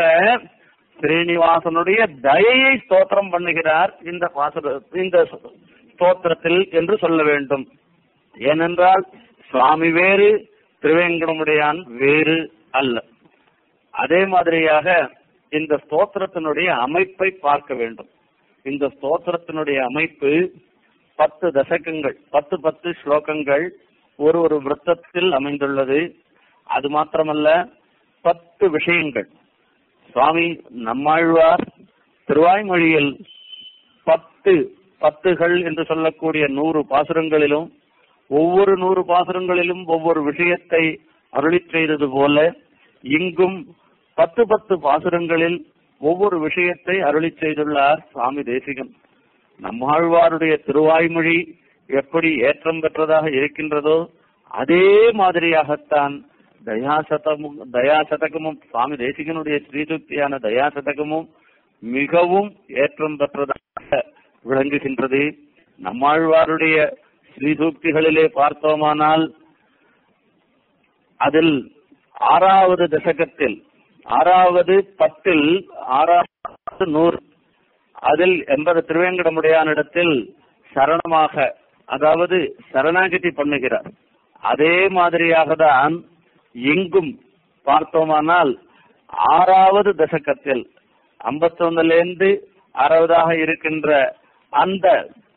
ஸ்ரீனிவாசனுடைய தயையை ஸ்தோத்திரம் பண்ணுகிறார் இந்த பாசுர இந்த ஸ்தோத்திரத்தில் என்று சொல்ல வேண்டும் ஏனென்றால் சுவாமி வேறு திருவேங்கடமுடையான் வேறு அல்ல அதே மாதிரியாக இந்த ஸ்தோத்திரத்தினுடைய அமைப்பை பார்க்க வேண்டும் இந்த ஸ்தோத்திரத்தினுடைய அமைப்பு பத்து தசகங்கள் பத்து பத்து ஸ்லோகங்கள் ஒரு ஒரு விருத்தத்தில் அமைந்துள்ளது அது மாத்திரமல்ல பத்து விஷயங்கள் சுவாமி நம்மாழ்வார் திருவாய்மொழியில் பத்து பத்துகள் என்று சொல்லக்கூடிய நூறு பாசுரங்களிலும் ஒவ்வொரு நூறு பாசுரங்களிலும் ஒவ்வொரு விஷயத்தை அருளி செய்தது போல இங்கும் பத்து பத்து பாசுரங்களில் ஒவ்வொரு விஷயத்தை அருளி செய்துள்ளார் சுவாமி தேசிகன் நம்மாழ்வாருடைய திருவாய்மொழி எப்படி ஏற்றம் பெற்றதாக இருக்கின்றதோ அதே மாதிரியாகத்தான் தயாசதமும் தயாசதகமும் சுவாமி தேசிகனுடைய ஸ்ரீசுக்தியான தயாசதகமும் மிகவும் ஏற்றம் பெற்றதாக விளங்குகின்றது நம்மாழ்வாருடைய ஸ்ரீசூக்திகளிலே பார்த்தோமானால் அதில் ஆறாவது தசகத்தில் ஆறாவது பத்தில் ஆறாவது நூறு அதில் எண்பது திருவேங்கடமுடையானிடத்தில் சரணமாக அதாவது சரணாகதி பண்ணுகிறார் அதே மாதிரியாக தான் இங்கும் பார்த்தோமானால் ஆறாவது தசகத்தில் ஐம்பத்தொன்னுலேருந்து ஆறாவதாக இருக்கின்ற அந்த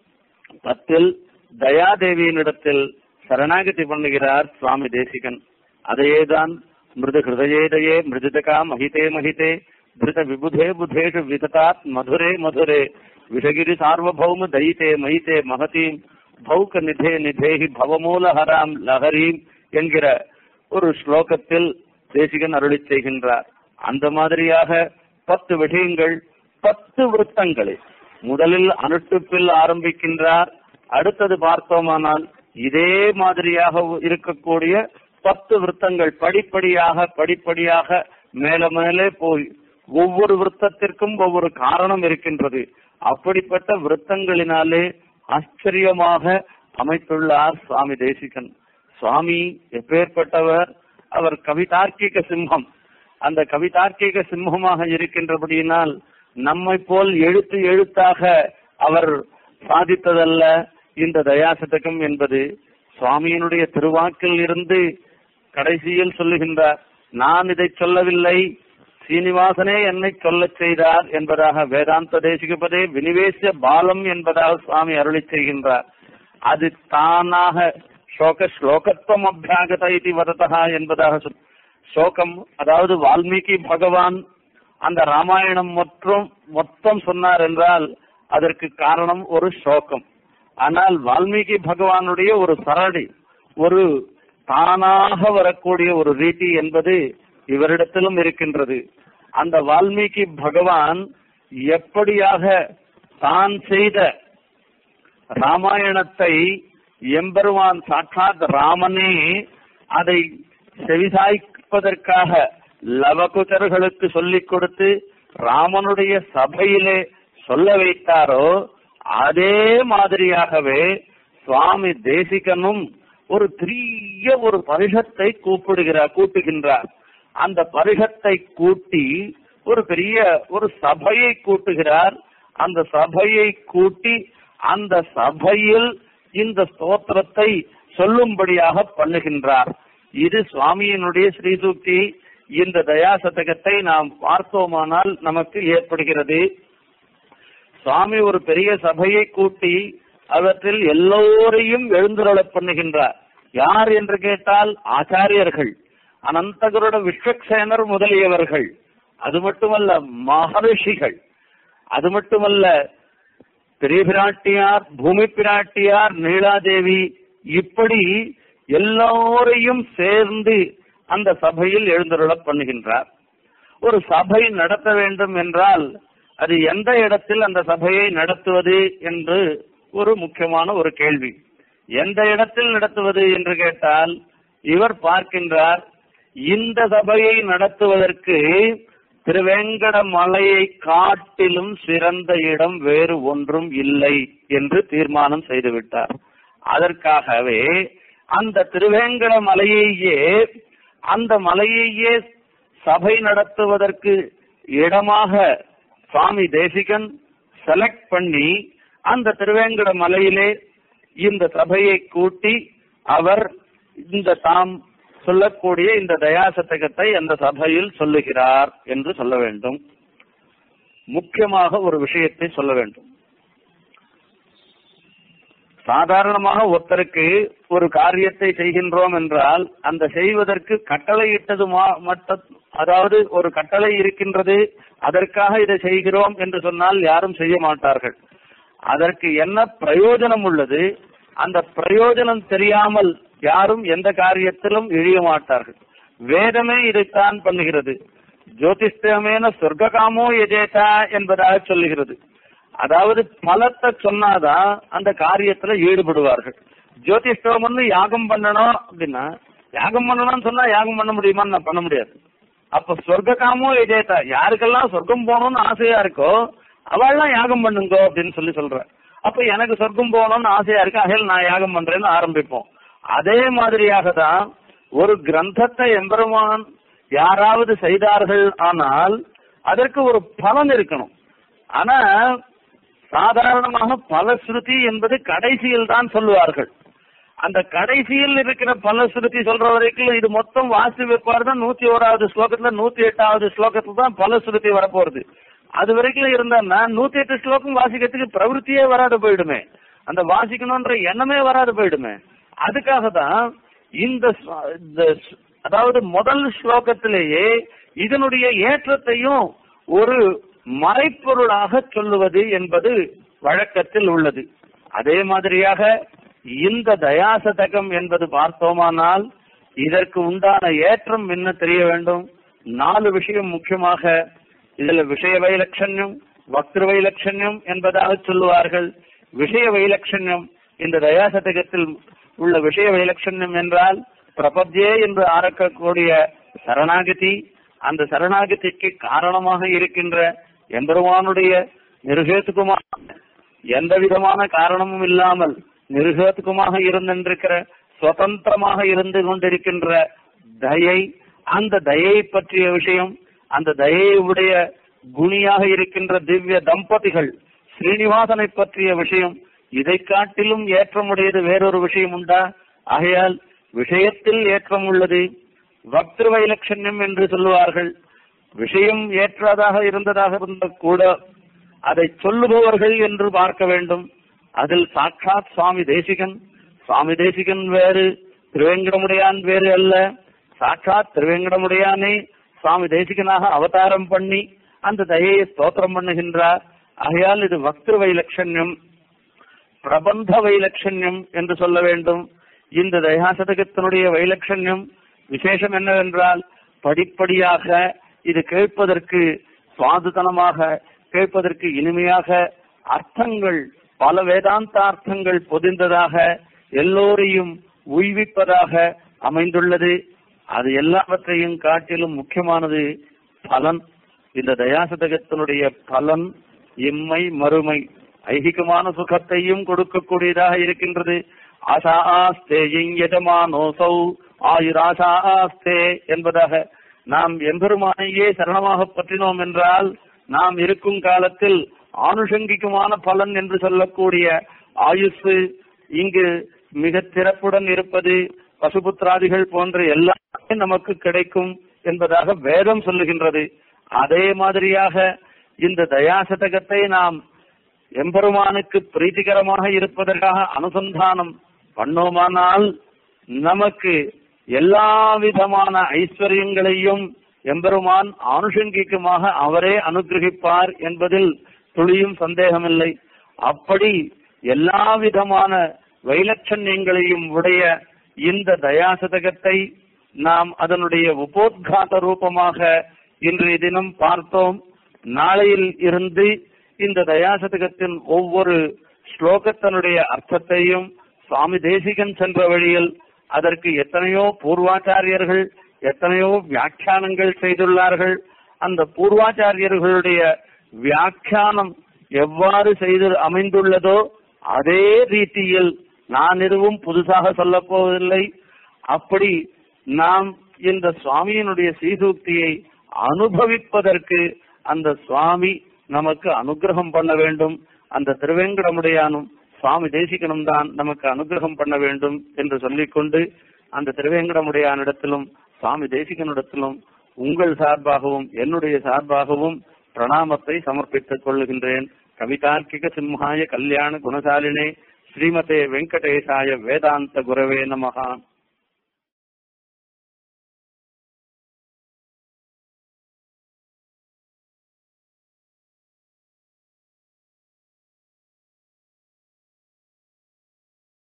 பத்தில் தயாதேவியினிடத்தில் சரணாகதி பண்ணுகிறார் சுவாமி தேசிகன் அதையேதான் மிருது ஹிருதயேதயே மிருதுதகா மகிதே மகிதே திருத விபுதே புதேஷு விததாத் மதுரே மதுரே விஷகிரி சார்வபௌம தயிதே மயிதே மகதீம் பௌக நிதே நிதேஹி பவமூல ஹராம் லஹரீம் என்கிற ஒரு ஸ்லோகத்தில் தேசிகன் அருளி செய்கின்றார் அந்த மாதிரியாக பத்து விஷயங்கள் பத்து விருத்தங்களை முதலில் அனுட்டுப்பில் ஆரம்பிக்கின்றார் அடுத்தது பார்த்தோமானால் இதே மாதிரியாக இருக்கக்கூடிய பத்து விருத்தங்கள் படிப்படியாக படிப்படியாக மேல மேலே போய் ஒவ்வொரு விருத்தத்திற்கும் ஒவ்வொரு காரணம் இருக்கின்றது அப்படிப்பட்ட விருத்தங்களினாலே ஆச்சரியமாக அமைத்துள்ளார் சுவாமி தேசிகன் சுவாமி எப்பேற்பட்டவர் அவர் கவிதார்க்கிக சிம்மம் அந்த கவிதார்க்கிக சிம்மமாக இருக்கின்றபடியினால் நம்மை போல் எழுத்து எழுத்தாக அவர் சாதித்ததல்ல இந்த தயாசதகம் என்பது சுவாமியினுடைய திருவாக்கில் இருந்து கடைசியில் சொல்லுகின்றார் நான் இதை சொல்லவில்லை சீனிவாசனே என்னை சொல்லச் செய்தார் என்பதாக வேதாந்த தேசிகபதே வினிவேச பாலம் என்பதாக சுவாமி அருளி செய்கின்றார் அது தானாக ஸ்லோக ஸ்லோகத்துவம் அபியாகத இது வததா என்பதாக சொல் ஸ்லோகம் அதாவது வால்மீகி பகவான் அந்த ராமாயணம் மற்றும் மொத்தம் சொன்னார் என்றால் அதற்கு காரணம் ஒரு ஸ்லோகம் ஆனால் வால்மீகி பகவானுடைய ஒரு சரடி ஒரு தானாக வரக்கூடிய ஒரு ரீதி என்பது இவரிடத்திலும் இருக்கின்றது அந்த வால்மீகி பகவான் எப்படியாக தான் செய்த ராமாயணத்தை எம்பெருமான் சாட்சாத் ராமனே அதை செவிசாய்ப்பதற்காக லவகுச்சர்களுக்கு சொல்லிக் கொடுத்து ராமனுடைய சபையிலே சொல்ல வைத்தாரோ அதே மாதிரியாகவே சுவாமி தேசிகனும் ஒரு பெரிய ஒரு பரிஷத்தை கூப்பிடுகிறார் கூட்டுகின்றார் அந்த பரிஷத்தை கூட்டி ஒரு பெரிய ஒரு சபையை கூட்டுகிறார் அந்த சபையை கூட்டி அந்த சபையில் இந்த ஸ்தோத்திரத்தை சொல்லும்படியாக பண்ணுகின்றார் இது சுவாமியினுடைய ஸ்ரீசூக்தி இந்த தயாசதகத்தை நாம் பார்த்தோமானால் நமக்கு ஏற்படுகிறது சுவாமி ஒரு பெரிய சபையை கூட்டி அவற்றில் எல்லோரையும் எழுந்துருளப் பண்ணுகின்றார் யார் என்று கேட்டால் ஆச்சாரியர்கள் அனந்தகுருட விஸ்வக்சேனர் முதலியவர்கள் அது மட்டுமல்ல மகரிஷிகள் அது மட்டுமல்ல பெரிய பிராட்டியார் பூமி பிராட்டியார் நீலாதேவி இப்படி எல்லோரையும் சேர்ந்து அந்த சபையில் எழுந்தருளப் பண்ணுகின்றார் ஒரு சபை நடத்த வேண்டும் என்றால் அது எந்த இடத்தில் அந்த சபையை நடத்துவது என்று ஒரு முக்கியமான ஒரு கேள்வி எந்த இடத்தில் நடத்துவது என்று கேட்டால் இவர் பார்க்கின்றார் இந்த சபையை நடத்துவதற்கு திருவேங்கட மலையை காட்டிலும் சிறந்த இடம் வேறு ஒன்றும் இல்லை என்று தீர்மானம் செய்துவிட்டார் அதற்காகவே அந்த திருவேங்கட மலையையே அந்த மலையையே சபை நடத்துவதற்கு இடமாக சுவாமி தேசிகன் செலக்ட் பண்ணி அந்த திருவேங்கட மலையிலே இந்த சபையை கூட்டி அவர் இந்த தாம் சொல்லக்கூடிய இந்த தயாசதகத்தை அந்த சபையில் சொல்லுகிறார் என்று சொல்ல வேண்டும் முக்கியமாக ஒரு விஷயத்தை சொல்ல வேண்டும் சாதாரணமாக ஒருத்தருக்கு ஒரு காரியத்தை செய்கின்றோம் என்றால் அந்த செய்வதற்கு கட்டளையிட்டது மா- மட்டும் அதாவது ஒரு கட்டளை இருக்கின்றது அதற்காக இதை செய்கிறோம் என்று சொன்னால் யாரும் செய்ய மாட்டார்கள் அதற்கு என்ன பிரயோஜனம் உள்ளது அந்த பிரயோஜனம் தெரியாமல் யாரும் எந்த காரியத்திலும் இழிய மாட்டார்கள் வேதமே இதைத்தான் பண்ணுகிறது ஜோதிஷ்டமேன சொர்க்ககாமோ எஜேதா என்பதாக சொல்லுகிறது அதாவது பலத்தை சொன்னாதான் அந்த காரியத்துல ஈடுபடுவார்கள் ஜோதிஷ்டம் வந்து யாகம் பண்ணணும் அப்படின்னா யாகம் பண்ணணும்னு சொன்னா யாகம் பண்ண முடியுமான்னு நான் பண்ண முடியாது அப்ப சொர்க்ககாமோ எஜேதா யாருக்கெல்லாம் சொர்க்கம் போகணும்னு ஆசையா இருக்கோ அவள்லாம் யாகம் பண்ணுங்கோ அப்படின்னு சொல்லி சொல்ற அப்ப எனக்கு சொர்க்கம் போகணும்னு ஆசையா இருக்கு அகையில் நான் யாகம் பண்றேன்னு ஆரம்பிப்போம் அதே மாதிரியாக தான் ஒரு கிரந்தத்தை எம்பெருமான் யாராவது செய்தார்கள் ஆனால் அதற்கு ஒரு பலன் இருக்கணும் ஆனா சாதாரணமாக பலஸ்ருதி என்பது கடைசியில் தான் சொல்லுவார்கள் அந்த கடைசியில் இருக்கிற பலஸ்ருதி சொல்ற வரைக்கும் இது மொத்தம் வாசி வைப்பார் தான் நூத்தி ஓராவது ஸ்லோகத்துல நூத்தி எட்டாவது ஸ்லோகத்துல தான் பலஸ்ருதி வரப்போறது அது வரைக்கும் இருந்தான்னா நூத்தி எட்டு ஸ்லோகம் வாசிக்கிறதுக்கு பிரவருத்தியே வராது போயிடுமே அந்த வாசிக்கணும்ன்ற எண்ணமே வராது போயிடுமே அதுக்காக தான் இந்த ஸ்வ- இந்த ஸ்- அதாவது முதல் ஸ்லோகத்திலேயே இதனுடைய ஏற்றத்தையும் ஒரு மறைப்பொருளாக சொல்லுவது என்பது வழக்கத்தில் உள்ளது அதே மாதிரியாக இந்த தயாசதகம் என்பது பார்த்தோமானால் இதற்கு உண்டான ஏற்றம் என்ன தெரிய வேண்டும் நாலு விஷயம் முக்கியமாக இதுல விஷய வைலட்சண்யம் வக்திரு வைலட்சண்யம் என்பதாக சொல்லுவார்கள் விஷய வைலட்சண்யம் இந்த தயாசதகத்தில் உள்ள விஷய வைலட்சண்யம் என்றால் பிரபத்யே என்று ஆரக்கக்கூடிய சரணாகதி அந்த சரணாகதிக்கு காரணமாக இருக்கின்ற எம்பெருமானுடைய நிருகேத்துக்குமான எந்த விதமான காரணமும் இல்லாமல் நிருகத்துக்குமாக இருந்திருக்கிற சுதந்திரமாக இருந்து கொண்டிருக்கின்ற தயை அந்த தயை பற்றிய விஷயம் அந்த தயை உடைய குணியாக இருக்கின்ற திவ்ய தம்பதிகள் ஸ்ரீனிவாசனை பற்றிய விஷயம் இதை காட்டிலும் ஏற்றமுடையது வேறொரு விஷயம் உண்டா ஆகையால் விஷயத்தில் ஏற்றம் உள்ளது வக்திரு வைலட்சண்யம் என்று சொல்லுவார்கள் விஷயம் ஏற்றதாக இருந்ததாக இருந்த கூட அதை சொல்லுபவர்கள் என்று பார்க்க வேண்டும் அதில் சாட்சாத் சுவாமி தேசிகன் சுவாமி தேசிகன் வேறு திருவேங்கடமுடையான் வேறு அல்ல சாட்சாத் திருவேங்கடமுடையானே சுவாமி தேசிகனாக அவதாரம் பண்ணி அந்த தயையை ஸ்தோத்திரம் பண்ணுகின்றார் ஆகையால் இது வக்திரு வைலட்சண்யம் பிரபந்த வைலட்சண்யம் என்று சொல்ல வேண்டும் இந்த தயாசதகத்தினுடைய வைலட்சண்யம் விசேஷம் என்னவென்றால் படிப்படியாக இது கேட்பதற்கு சுவாதுதனமாக கேட்பதற்கு இனிமையாக அர்த்தங்கள் பல வேதாந்த அர்த்தங்கள் பொதிந்ததாக எல்லோரையும் உய்விப்பதாக அமைந்துள்ளது அது எல்லாவற்றையும் காட்டிலும் முக்கியமானது பலன் இந்த தயாசதகத்தினுடைய பலன் இம்மை மறுமை ஐகிகமான சுகத்தையும் கொடுக்கக்கூடியதாக இருக்கின்றது ஆசா ஆஸ்தே எஜமானோசௌ ஆயுராசா ஆஸ்தே என்பதாக நாம் எம்பெருமானையே சரணமாக பற்றினோம் என்றால் நாம் இருக்கும் காலத்தில் ஆனுஷங்கிகமான பலன் என்று சொல்லக்கூடிய ஆயுசு இங்கு மிக சிறப்புடன் இருப்பது பசுபுத்திராதிகள் போன்ற எல்லாமே நமக்கு கிடைக்கும் என்பதாக வேதம் சொல்லுகின்றது அதே மாதிரியாக இந்த தயாசதகத்தை நாம் எம்பெருமானுக்கு பிரீத்திகரமாக இருப்பதற்காக அனுசந்தானம் பண்ணோமானால் நமக்கு எல்லா விதமான ஐஸ்வர்யங்களையும் எம்பெருமான் ஆனுஷங்கிகமாக அவரே அனுகிரகிப்பார் என்பதில் துளியும் சந்தேகமில்லை அப்படி எல்லா விதமான வைலட்சண்யங்களையும் உடைய இந்த தயாசதகத்தை நாம் அதனுடைய உபோத்காத ரூபமாக இன்றைய தினம் பார்த்தோம் நாளையில் இருந்து இந்த தயாசதகத்தின் ஒவ்வொரு ஸ்லோகத்தினுடைய அர்த்தத்தையும் சுவாமி தேசிகன் சென்ற வழியில் அதற்கு எத்தனையோ பூர்வாச்சாரியர்கள் எத்தனையோ வியாக்கியானங்கள் செய்துள்ளார்கள் அந்த பூர்வாச்சாரியர்களுடைய வியாக்கியானம் எவ்வாறு செய்து அமைந்துள்ளதோ அதே ரீதியில் நான் எதுவும் புதுசாக சொல்லப் போவதில்லை அப்படி நாம் இந்த சுவாமியினுடைய சீசூக்தியை அனுபவிப்பதற்கு அந்த சுவாமி நமக்கு அனுகிரகம் பண்ண வேண்டும் அந்த திருவேங்கடமுடையானும் சுவாமி தேசிகனும் தான் நமக்கு அனுகிரகம் பண்ண வேண்டும் என்று சொல்லிக்கொண்டு அந்த திருவேங்கடமுடையானிடத்திலும் சுவாமி தேசிகனிடத்திலும் உங்கள் சார்பாகவும் என்னுடைய சார்பாகவும் பிரணாமத்தை சமர்ப்பித்துக் கொள்ளுகின்றேன் கவிதார்க்கிக சிம்ஹாய கல்யாண குணசாலினே ஸ்ரீமதே வெங்கடேசாய வேதாந்த குரவே நமகா